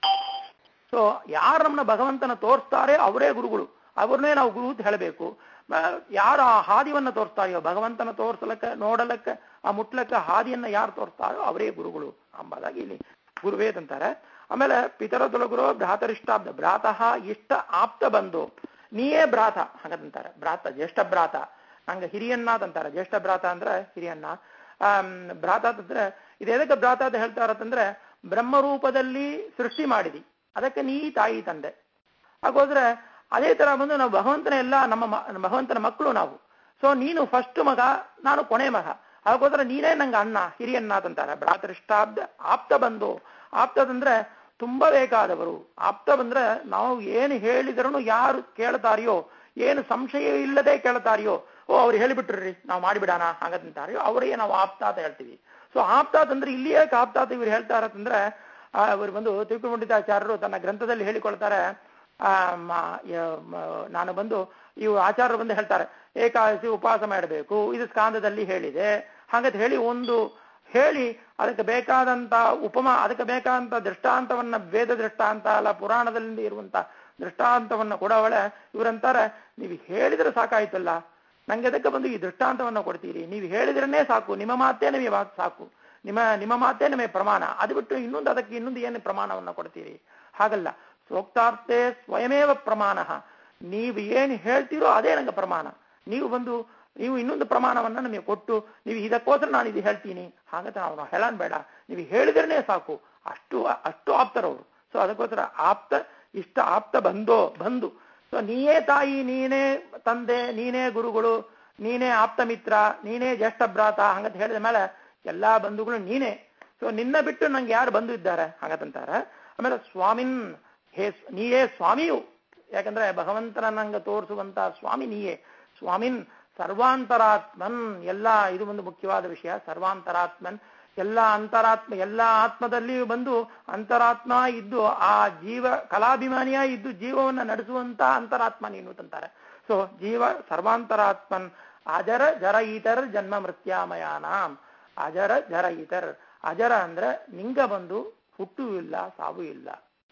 ಸೊ ಯಾರು ನಮ್ಮನ್ನ ಭಗವಂತನ ತೋರಿಸ್ತಾರೆ ಅವರೇ ಗುರುಗಳು ಅವ್ರನ್ನೇ ನಾವು ಗುರು ಅಂತ ಹೇಳಬೇಕು ಯಾರು ಆ ಹಾದಿಯನ್ನ ತೋರಿಸ್ತಾರೆಯೋ ಭಗವಂತನ ತೋರ್ಸಲಕ್ಕ ನೋಡಲಕ್ಕ ಆ ಮುಟ್ಲಕ್ಕ ಹಾದಿಯನ್ನ ಯಾರು ತೋರಿಸ್ತಾರೋ ಅವರೇ ಗುರುಗಳು ಅಂಬಾದಾಗಿ ಇಲ್ಲಿ ಗುರುವೇದ್ ಅಂತಾರೆ ಆಮೇಲೆ ಪಿತರ ತೊಲಗುರು ಭ್ರಾತರಿಷ್ಟಾಬ್ದ ಭ್ರಾತಃ ಇಷ್ಟ ಆಪ್ತ ಬಂದು ನೀಯೇ ಭ್ರಾತ ಹಾಗಂತಾರೆ ಭ್ರಾತ ಜ್ಯೇಷ್ಠ ಭ್ರಾತ ಹಂಗ ಹಿರಿಯನ್ನ ಅಂತಾರೆ ಜ್ಯೇಷ್ಠ ಭ್ರಾತ ಅಂದ್ರೆ ಹಿರಿಯನ್ನ ಆಮ್, ಭ್ರಾತ ಅಂತಂದ್ರೆ ಇದು ಎದಕ್ಕೆ ಭ್ರಾತ ಅಂತ ಹೇಳ್ತಾ ಇರತ್ತಂದ್ರೆ ಬ್ರಹ್ಮರೂಪದಲ್ಲಿ ಸೃಷ್ಟಿ ಮಾಡಿದಿ ಅದಕ್ಕೆ ನೀ ತಾಯಿ ತಂದೆ ಹಾಗೋದ್ರೆ ಅದೇ ತರ ಬಂದು ನಾವು ಭಗವಂತನ ಎಲ್ಲ ನಮ್ಮ ಮ- ಭಗವಂತನ ಮಕ್ಕಳು ನಾವು ಸೊ ನೀನು ಫಸ್ಟ್ ಮಗ ನಾನು ಕೊನೆ ಮಗ ಹಾಗೋದ್ರೆ ನೀನೇ ನಂಗೆ ಅಣ್ಣ ಹಿರಿಯನ್ನ ಅಂತಾರೆ ಭ್ರಾತರಿಷ್ಟಾಬ್ದ ಆಪ್ತ ಬಂದು ಆಪ್ತದಂದ್ರೆ ತುಂಬಾ ಬೇಕಾದವರು ಆಪ್ತ ಬಂದ್ರೆ ನಾವು ಏನು ಹೇಳಿದ್ರು ಯಾರು ಕೇಳ್ತಾರಿಯೋ ಏನು ಸಂಶಯ ಇಲ್ಲದೆ ಕೇಳ್ತಾರಿಯೋ ಓ ಅವ್ರು ಹೇಳಿಬಿಟ್ರಿ ನಾವು ಮಾಡಿಬಿಡೋಣ ಹಾಗಂತಾರಿಯೋ ಅವರಿಗೆ ನಾವು ಆಪ್ತ ಅಂತ ಹೇಳ್ತೀವಿ ಸೊ ಆಪ್ತಾತ್ ಅಂದ್ರೆ ಇಲ್ಲಿ ಯಾಕೆ ಆಪ್ತಾತ್ ಇವ್ರು ಹೇಳ್ತಾ ಇರತ್ತಂದ್ರೆ ಆ, ಇವರು ಬಂದು ತಿರುಪುಂಡಿತಾಚಾರ್ಯರು ತನ್ನ ಗ್ರಂಥದಲ್ಲಿ ಹೇಳಿಕೊಳ್ತಾರೆ ಆ, ಮ- ಯ- ಮ- ನಾನು ಬಂದು ಇವು ಆಚಾರ್ಯರು ಬಂದು ಹೇಳ್ತಾರೆ ಏಕಾದಶಿ ಉಪವಾಸ ಮಾಡಬೇಕು ಇದು ಸ್ಕಾಂದದಲ್ಲಿ ಹೇಳಿದೆ ಹಾಗಂತ ಹೇಳಿ ಒಂದು ಹೇಳಿ ಅದಕ್ಕೆ ಬೇಕಾದಂತ ಉಪಮಾ ಅದಕ್ಕೆ ಬೇಕಾದಂತ ದೃಷ್ಟಾಂತವನ್ನ ವೇದ ದೃಷ್ಟಾಂತ ಅಲ್ಲ ಪುರಾಣದಲ್ಲಿ ಇರುವಂತ ದೃಷ್ಟಾಂತವನ್ನ ಕೊಡವಳೆ ಇವರಂತಾರೆ ನೀವು ಹೇಳಿದ್ರೆ ಸಾಕಾಯ್ತಲ್ಲ ನಂಗೆ ಅದಕ್ಕೆ ಬಂದು ಈ ದೃಷ್ಟಾಂತವನ್ನ ಕೊಡ್ತೀರಿ ನೀವು ಹೇಳಿದ್ರೇ ಸಾಕು ನಿಮ್ಮ ಮಾತೇ ನಿಮಗೆ ವಾ- ಸಾಕು ನಿಮ್ಮ ನಿಮ್ಮ ಮಾತೇ ನಿಮಗೆ ಪ್ರಮಾಣ ಅದು ಬಿಟ್ಟು ಇನ್ನೊಂದು ಅದಕ್ಕೆ ಇನ್ನೊಂದು ಏನು ಪ್ರಮಾಣವನ್ನ ಕೊಡ್ತೀರಿ ಹಾಗಲ್ಲ ಸೂಕ್ತಾರ್ಥೆ ಸ್ವಯಮೇವ ಪ್ರಮಾಣ ನೀವು ಏನು ಹೇಳ್ತೀರೋ ಅದೇ ನಂಗೆ ಪ್ರಮಾಣ ನೀವು ಬಂದು ನೀವು ಇನ್ನೊಂದು ಪ್ರಮಾಣವನ್ನ ನಮಗೆ ಕೊಟ್ಟು ನೀವು ಇದಕ್ಕೋಸ್ಕರ ನಾನು ಇದು ಹೇಳ್ತೀನಿ ಹಾಗಂತ ನಾವು ಹೇಳನ್ ಬೇಡ ನೀವು ಹೇಳಿದ್ರೇ ಸಾಕು ಅಷ್ಟು ಅಷ್ಟು ಆಪ್ತರವರು ಸೊ ಅದಕ್ಕೋಸ್ಕರ ಆಪ್ತ ಇಷ್ಟ ಆಪ್ತ ಬಂದೋ ಬಂದು ಸೊ ನೀನೇ ತಾಯಿ ನೀನೇ ತಂದೆ ನೀನೇ ಗುರುಗಳು ನೀನೇ ಆಪ್ತ ಮಿತ್ರ ನೀನೇ ಜ್ಯೇಷ್ಠ ಭ್ರಾತ ಹಂಗಂತ ಹೇಳಿದ ಮೇಲೆ ಎಲ್ಲಾ ಬಂಧುಗಳು ನೀನೇ ಸೊ ನಿನ್ನ ಬಿಟ್ಟು ನಂಗೆ ಯಾರು ಬಂಧು ಇದ್ದಾರೆ ಹಾಗಂತಾರೆ ಆಮೇಲೆ ಸ್ವಾಮಿನ್ ಹೇ ನೀಯೇ ಸ್ವಾಮಿಯು ಯಾಕಂದ್ರೆ ಭಗವಂತನ ನಂಗೆ ತೋರಿಸುವಂತ ಸ್ವಾಮಿ ನೀಯೇ ಸ್ವಾಮಿನ್ ಸರ್ವಾಂತರಾತ್ಮನ್ ಎಲ್ಲ ಇದು ಒಂದು ಮುಖ್ಯವಾದ ವಿಷಯ ಸರ್ವಾಂತರಾತ್ಮನ್ ಎಲ್ಲ ಅಂತರಾತ್ಮ ಎಲ್ಲ ಆತ್ಮದಲ್ಲಿಯೂ ಬಂದು ಅಂತರಾತ್ಮ ಇದ್ದು ಆ ಜೀವ ಕಲಾಭಿಮಾನಿಯ ಇದ್ದು ಜೀವವನ್ನ ನಡೆಸುವಂತ ಅಂತರಾತ್ಮ ನೀನು ಅಂತಾರೆ ಸೊ ಜೀವ ಸರ್ವಾಂತರಾತ್ಮನ್ ಅಜರ ಜರ ಈತರ ಜನ್ಮ ಮೃತ್ಯಾಮಯಾನಾಂ ಅಜರ ಜರ ಈತರ್ ಅಜರ ಅಂದ್ರೆ ನಿಂಗ ಬಂದು ಹುಟ್ಟು ಇಲ್ಲ ಸಾವು ಇಲ್ಲ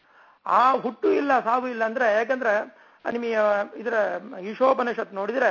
ಆ ಹುಟ್ಟು ಇಲ್ಲ ಸಾವು ಇಲ್ಲ ಅಂದ್ರೆ ಯಾಕಂದ್ರೆ ನಿಮಗೆ ಇದರ ಈಶೋಪನಿಷತ್ ನೋಡಿದ್ರೆ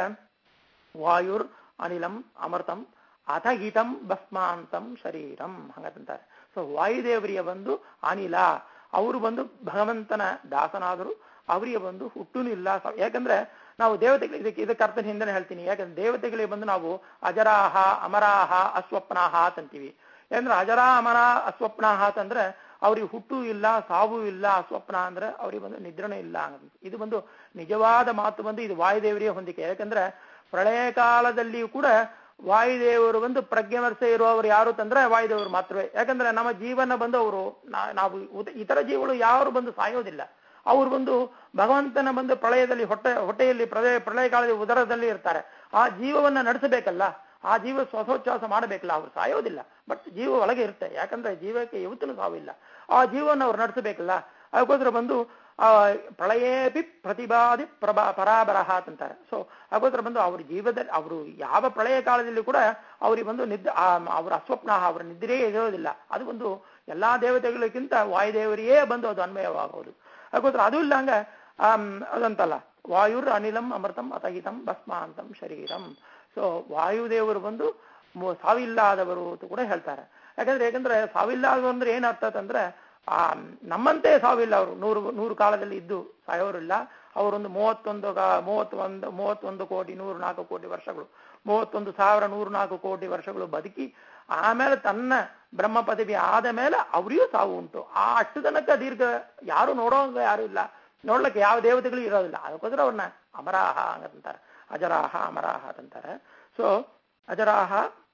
ವಾಯುರ್ ಅನಿಲಂ ಅಮೃತಂ ಅಥ ಗೀತಂ ಭಸ್ಮಾಂತಂ ಶರೀರಂ ಹಂಗಂತಾರೆ ಸೊ ವಾಯುದೇವರಿಯ ಬಂದು ಅನಿಲ ಅವರು ಬಂದು ಭಗವಂತನ ದಾಸನಾದರು ಅವರಿಗೆ ಬಂದು ಹುಟ್ಟುನು ಇಲ್ಲ ಸಾವು- ಯಾಕಂದ್ರೆ ನಾವು ದೇವತೆಗಳು ಇದಕ್ಕೆ ಇದಕ್ಕೆ ಅರ್ಥ ಹಿಂದೆ ಹೇಳ್ತೀನಿ ಯಾಕಂದ್ರೆ ದೇವತೆಗಳಿಗೆ ಬಂದು ನಾವು ಅಜರಾಹ ಅಮರಾಹ ಅಸ್ವಪ್ನಾಹ ಅಂತೀವಿ ಯಾಕಂದ್ರೆ ಅಜರ ಅಮರ ಅಸ್ವಪ್ನಾಹ ಅಂತಂದ್ರೆ ಅವ್ರಿಗೆ ಹುಟ್ಟು ಇಲ್ಲ ಸಾವು ಇಲ್ಲ ಅಸ್ವಪ್ನ ಅಂದ್ರೆ ಅವ್ರಿಗೆ ಬಂದು ನಿದ್ರಣೆ ಇಲ್ಲ ಅಂತ ಇದು ಬಂದು ನಿಜವಾದ ಮಾತು ಬಂದು ಇದು ವಾಯುದೇವರಿಯ ಹೊಂದಿಕೆ ಯಾಕಂದ್ರೆ ಪ್ರಳಯ ಕಾಲದಲ್ಲಿಯೂ ಕೂಡ ವಾಯುದೇವರು ಬಂದು ಪ್ರಜ್ಞಾವರ್ಷ ಇರುವವರು ಯಾರು ತಂದ್ರೆ ವಾಯುದೇವರು ಮಾತ್ರವೇ ಯಾಕಂದ್ರೆ ನಮ್ಮ ಜೀವನ ಬಂದು ಅವರು ನಾ- ನಾವು ಉತ- ಇತರ ಜೀವಗಳು ಯಾರು ಬಂದು ಸಾಯೋದಿಲ್ಲ ಅವ್ರು ಬಂದು ಭಗವಂತನ ಬಂದು ಪ್ರಳಯದಲ್ಲಿ ಹೊಟ್ಟೆ ಹೊಟ್ಟೆಯಲ್ಲಿ ಪ್ರಳಯ ಪ್ರಳಯ ಕಾಲದಲ್ಲಿ ಉದರದಲ್ಲಿ ಇರ್ತಾರೆ ಆ ಜೀವವನ್ನ ನಡೆಸಬೇಕಲ್ಲ ಆ ಜೀವ ಶ್ವಾಸೋಚ್ಛ್ವಾಸ ಮಾಡಬೇಕಲ್ಲ ಅವ್ರು ಸಾಯೋದಿಲ್ಲ ಬಟ್ ಜೀವ ಒಳಗೆ ಇರುತ್ತೆ ಯಾಕಂದ್ರೆ ಜೀವಕ್ಕೆ ಯಾವತ್ತೂ ಸಾವಿಲ್ಲ ಆ ಜೀವವನ್ನು ಅವ್ರು ನಡೆಸಬೇಕಲ್ಲ ಅದಕ್ಕೋಸ್ಕರ ಬಂದು ಆ ಪ್ರಳಯೇಪಿ ಪ್ರತಿಭಾದಿ ಪ್ರಭಾ ಪರಾಬರಹ ಅಂತಾರೆ ಸೊ ಅದಕ್ಕೋಸ್ಕರ ಬಂದು ಅವ್ರ ಜೀವದಲ್ಲಿ ಅವರು ಯಾವ ಪ್ರಳಯ ಕಾಲದಲ್ಲಿ ಕೂಡ ಅವ್ರಿಗೆ ಬಂದು ನಿದ್ದೆ ಆ ಅವರ ಅಸ್ವಪ್ನ ಅವರ ನಿದ್ರೆಯೇ ಇರೋದಿಲ್ಲ ಅದು ಒಂದು ಎಲ್ಲಾ ದೇವತೆಗಳಿಗಿಂತ ವಾಯುದೇವರಿಯೇ ಬಂದು ಅದು ಅನ್ವಯವಾಗುವುದು ಅದಕ್ಕೋಸ್ಕರ ಅದು ಇಲ್ಲ ಹಂಗ ಆಮ್, ಅದಂತಲ್ಲ ವಾಯುರ್ ಅನಿಲಂ ಅಮೃತಂ ಅತಹಿತಂ ಭಸ್ಮಾಂತಂ ಶರೀರಂ ಸೊ ವಾಯುದೇವರು ಬಂದು ಮು- ಸಾವಿಲ್ಲದವರು ಅಂತ ಕೂಡ ಹೇಳ್ತಾರೆ ಯಾಕಂದ್ರೆ ಯಾಕಂದ್ರೆ ಸಾವಿಲ್ಲದವರು ಅಂದ್ರೆ ಏನ್ ಅರ್ಥ ಅಂದ್ರೆ ಆ ನಮ್ಮಂತೆ ಸಾವಿಲ್ಲ ಅವರು ನೂರು ನೂರು ಕಾಲದಲ್ಲಿ ಇದ್ದು ಸಾಯೋರಿಲ್ಲ ಅವರೊಂದು ಮೂವತ್ತೊಂದು ಕಾ- ಮೂವತ್ತೊಂದು ಮೂವತ್ತೊಂದು ಕೋಟಿ ನೂರು ನಾಲ್ಕು ಕೋಟಿ ವರ್ಷಗಳು ಮೂವತ್ತೊಂದು ಸಾವಿರ ನೂರು ನಾಲ್ಕು ಕೋಟಿ ವರ್ಷಗಳು ಬದುಕಿ ಆಮೇಲೆ ತನ್ನ ಬ್ರಹ್ಮ ಪದವಿ ಆದ ಮೇಲೆ ಅವರಿಗೂ ಸಾವು ಉಂಟು ಆ ಅಷ್ಟು ತನಕ ದೀರ್ಘ ಯಾರು ನೋಡೋಂಗ ಯಾರು ಇಲ್ಲ ನೋಡ್ಲಿಕ್ಕೆ ಯಾವ ದೇವತೆಗಳು ಇರೋದಿಲ್ಲ ಅದಕ್ಕೋಸ್ಕರ ಅವ್ರನ್ನ ಅಮರಾಹ ಅಂತಾರೆ ಅಜರಾಹ ಅಮರಾಹ ಅಂತಾರೆ ಸೊ ಅಜರಾಹ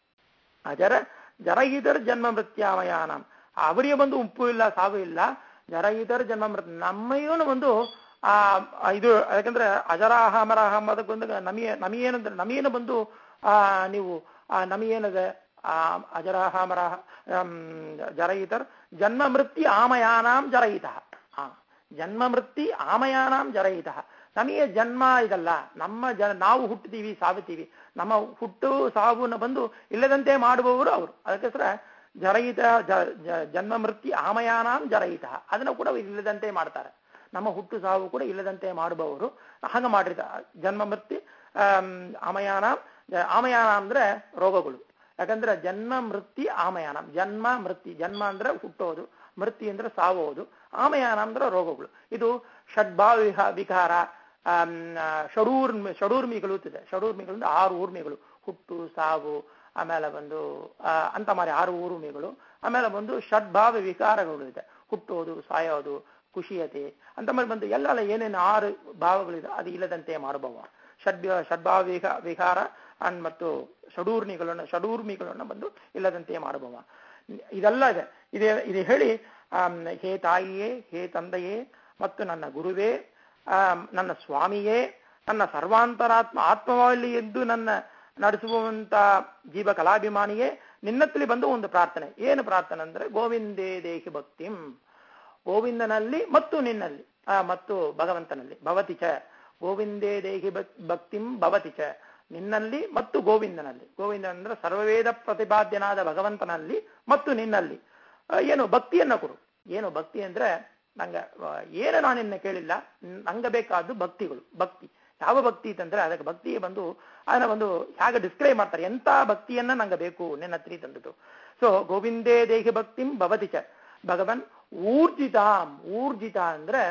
ಅಜರ ಜರಯಿದರ್ ಜನ್ಮ ಮೃತ್ಯಾಮಯಾನ ಅವರಿಗೆ ಬಂದು ಉಪ್ಪು ಇಲ್ಲ ಸಾವು ಇಲ್ಲ ಜರಯಿದರ್ ಜನ್ಮ ಮೃತ್ ನಮ್ಮಯ್ಯೂ ಒಂದು ಆ ಆ ಇದು ಯಾಕಂದ್ರೆ ಅಜರಾಹ ಅಮರಾಹ ಅದಕ್ಕೆ ಬಂದಾಗ ನಮಿಯ ನಮಿಯೇನಂದ್ರೆ ನಮಿಯೇನು ಬಂದು ಆ ನೀವು ಆ ನಮಿಯೇನದೆ ಆ ಅಜರಾಹ ಅಮರಾಹ ಆಮ್, ಜರಯಿತರ್ ಜನ್ಮ ಮೃತ್ಯು ಆಮಯಾನಾಂ ಜರಯಿತಃ ಆ ಜನ್ಮ ಮೃತ್ಯು ಆಮಯಾನಾಂ ಜರಯಿತಃ ನಮಗೆ ಜನ್ಮ ಇದಲ್ಲ ನಮ್ಮ ಜನ ನಾವು ಹುಟ್ಟುತ್ತೀವಿ ಸಾವುತ್ತೀವಿ ನಮ್ಮ ಹುಟ್ಟು ಸಾವುನ ಬಂದು ಇಲ್ಲದಂತೆ ಮಾಡುವವರು ಅವರು ಅದಕ್ಕೋಸ್ಕರ ಜರಯಿತ ಜ- ಜ- ಜನ್ಮ ಮೃತ್ಯು ಆಮಯಾನಾಂ ಜರಯಿತ ಅದನ್ನು ಕೂಡ ಇಲ್ಲದಂತೆ ಮಾಡ್ತಾರೆ ನಮ್ಮ ಹುಟ್ಟು ಸಾವು ಕೂಡ ಇಲ್ಲದಂತೆ ಮಾಡುವವರು ಹಂಗ ಮಾಡಿರ್ತಾರೆ ಜನ್ಮ ಮೃತ್ಯು ಆಮ್, ಆಮಯಾನ ಜ- ಆಮಯಾನ ಅಂದ್ರೆ ರೋಗಗಳು ಯಾಕಂದ್ರೆ ಜನ್ಮ ಮೃತ್ಯು ಆಮಯಾನ ಜನ್ಮ ಮೃತ್ಯು ಜನ್ಮ ಅಂದ್ರೆ ಹುಟ್ಟೋದು ಮೃತ್ಯು ಅಂದ್ರೆ ಸಾವೋದು ಆಮಯಾನ ಅಂದ್ರೆ ರೋಗಗಳು ಇದು ಷಡ್ಭಾವ ವಿಹ- ವಿಕಾರ ಆಮ್, ಆ, ಷಡೂರ್ಮಿ ಷಡೂರ್ಮಿಗಳು ಅಂತಿದೆ ಷಡೂರ್ಮಿಗಳು ಅಂದ್ರೆ ಆರು ಊರ್ಮಿಗಳು ಹುಟ್ಟು ಸಾವು ಆಮೇಲೆ ಬಂದು ಆ, ಅಂತ ಮಾರಿ ಆರು ಊರ್ಮಿಗಳು ಆಮೇಲೆ ಬಂದು ಷಡ್ಭಾವ ವಿಕಾರಗಳು ಇದೆ ಹುಟ್ಟೋದು ಸಾಯೋದು ಖುಷಿಯತೆ ಅಂತ ಮಾಡಿ ಬಂದು ಎಲ್ಲ ಏನೇನು ಆರು ಭಾವಗಳಿದೆ ಅದು ಇಲ್ಲದಂತೆ ಮಾಡಬವ ಷಡ್ ಷಡ್ಭಾವ ವಿಹ ವಿಹಾರ ಅನ್ ಮತ್ತು ಷಡೂರ್ಮಿಗಳನ್ನು ಷಡೂರ್ಮಿಗಳನ್ನು ಬಂದು ಇಲ್ಲದಂತೆ ಮಾಡಬವ ಇದೆಲ್ಲ ಇದೆ ಇದೇ ಇದು ಹೇಳಿ ಆಮ್, ಹೇ ತಾಯಿಯೇ ಹೇ ತಂದೆಯೇ ಮತ್ತು ನನ್ನ ಗುರುವೇ ಆಮ್, ನನ್ನ ಸ್ವಾಮಿಯೇ ನನ್ನ ಸರ್ವಾಂತರಾತ್ಮ ಆತ್ಮವಾಗಿ ಎದ್ದು ನನ್ನ ನಡೆಸುವಂತ ಜೀವ ಕಲಾಭಿಮಾನಿಯೇ ನಿನ್ನತ್ತಲಿ ಬಂದು ಒಂದು ಪ್ರಾರ್ಥನೆ ಏನು ಪ್ರಾರ್ಥನೆ ಅಂದ್ರೆ ಗೋವಿಂದೇ ದೇಹಿ ಭಕ್ತಿಂ ಗೋವಿಂದನಲ್ಲಿ ಮತ್ತು ನಿನ್ನಲ್ಲಿ ಆ, ಮತ್ತು ಭಗವಂತನಲ್ಲಿ ಭವತಿ ಚ ಗೋವಿಂದೇ ದೇಹಿ ಭಕ್- ಭಕ್ತಿಂ ಭವತಿ ಚ ನಿನ್ನಲ್ಲಿ ಮತ್ತು ಗೋವಿಂದನಲ್ಲಿ ಗೋವಿಂದ ಅಂದ್ರೆ ಸರ್ವವೇದ ಪ್ರತಿಪಾದ್ಯನಾದ ಭಗವಂತನಲ್ಲಿ ಮತ್ತು ನಿನ್ನಲ್ಲಿ ಆ, ಏನು ಭಕ್ತಿಯನ್ನ ಕೊಡು ಏನು ಭಕ್ತಿ ಅಂದ್ರೆ ನಂಗ ಆ, ಏನು ನಾನು ನಿನ್ನ ಕೇಳಿಲ್ಲ ನಂಗ ಬೇಕಾದ್ದು ಭಕ್ತಿಗಳು ಭಕ್ತಿ ಯಾವ ಭಕ್ತಿ ಅಂತಂದ್ರೆ ಅದಕ್ಕೆ ಭಕ್ತಿ ಬಂದು ಅದನ್ನ ಒಂದು ಹೇಗೆ ಡಿಸ್ಕ್ರೈಬ್ ಮಾಡ್ತಾರೆ ಎಂತ ಭಕ್ತಿಯನ್ನ ನಂಗೆ ಬೇಕು ನಿನ್ನ ಹತ್ರ ತಂದದ್ದು ಸೊ ಗೋವಿಂದೇ ದೇಹಿ ಭಕ್ತಿಂ ಭವತಿ ಚ ಭಗವನ್ ಊರ್ಜಿತಾಂ ಊರ್ಜಿತ ಅಂದ್ರೆ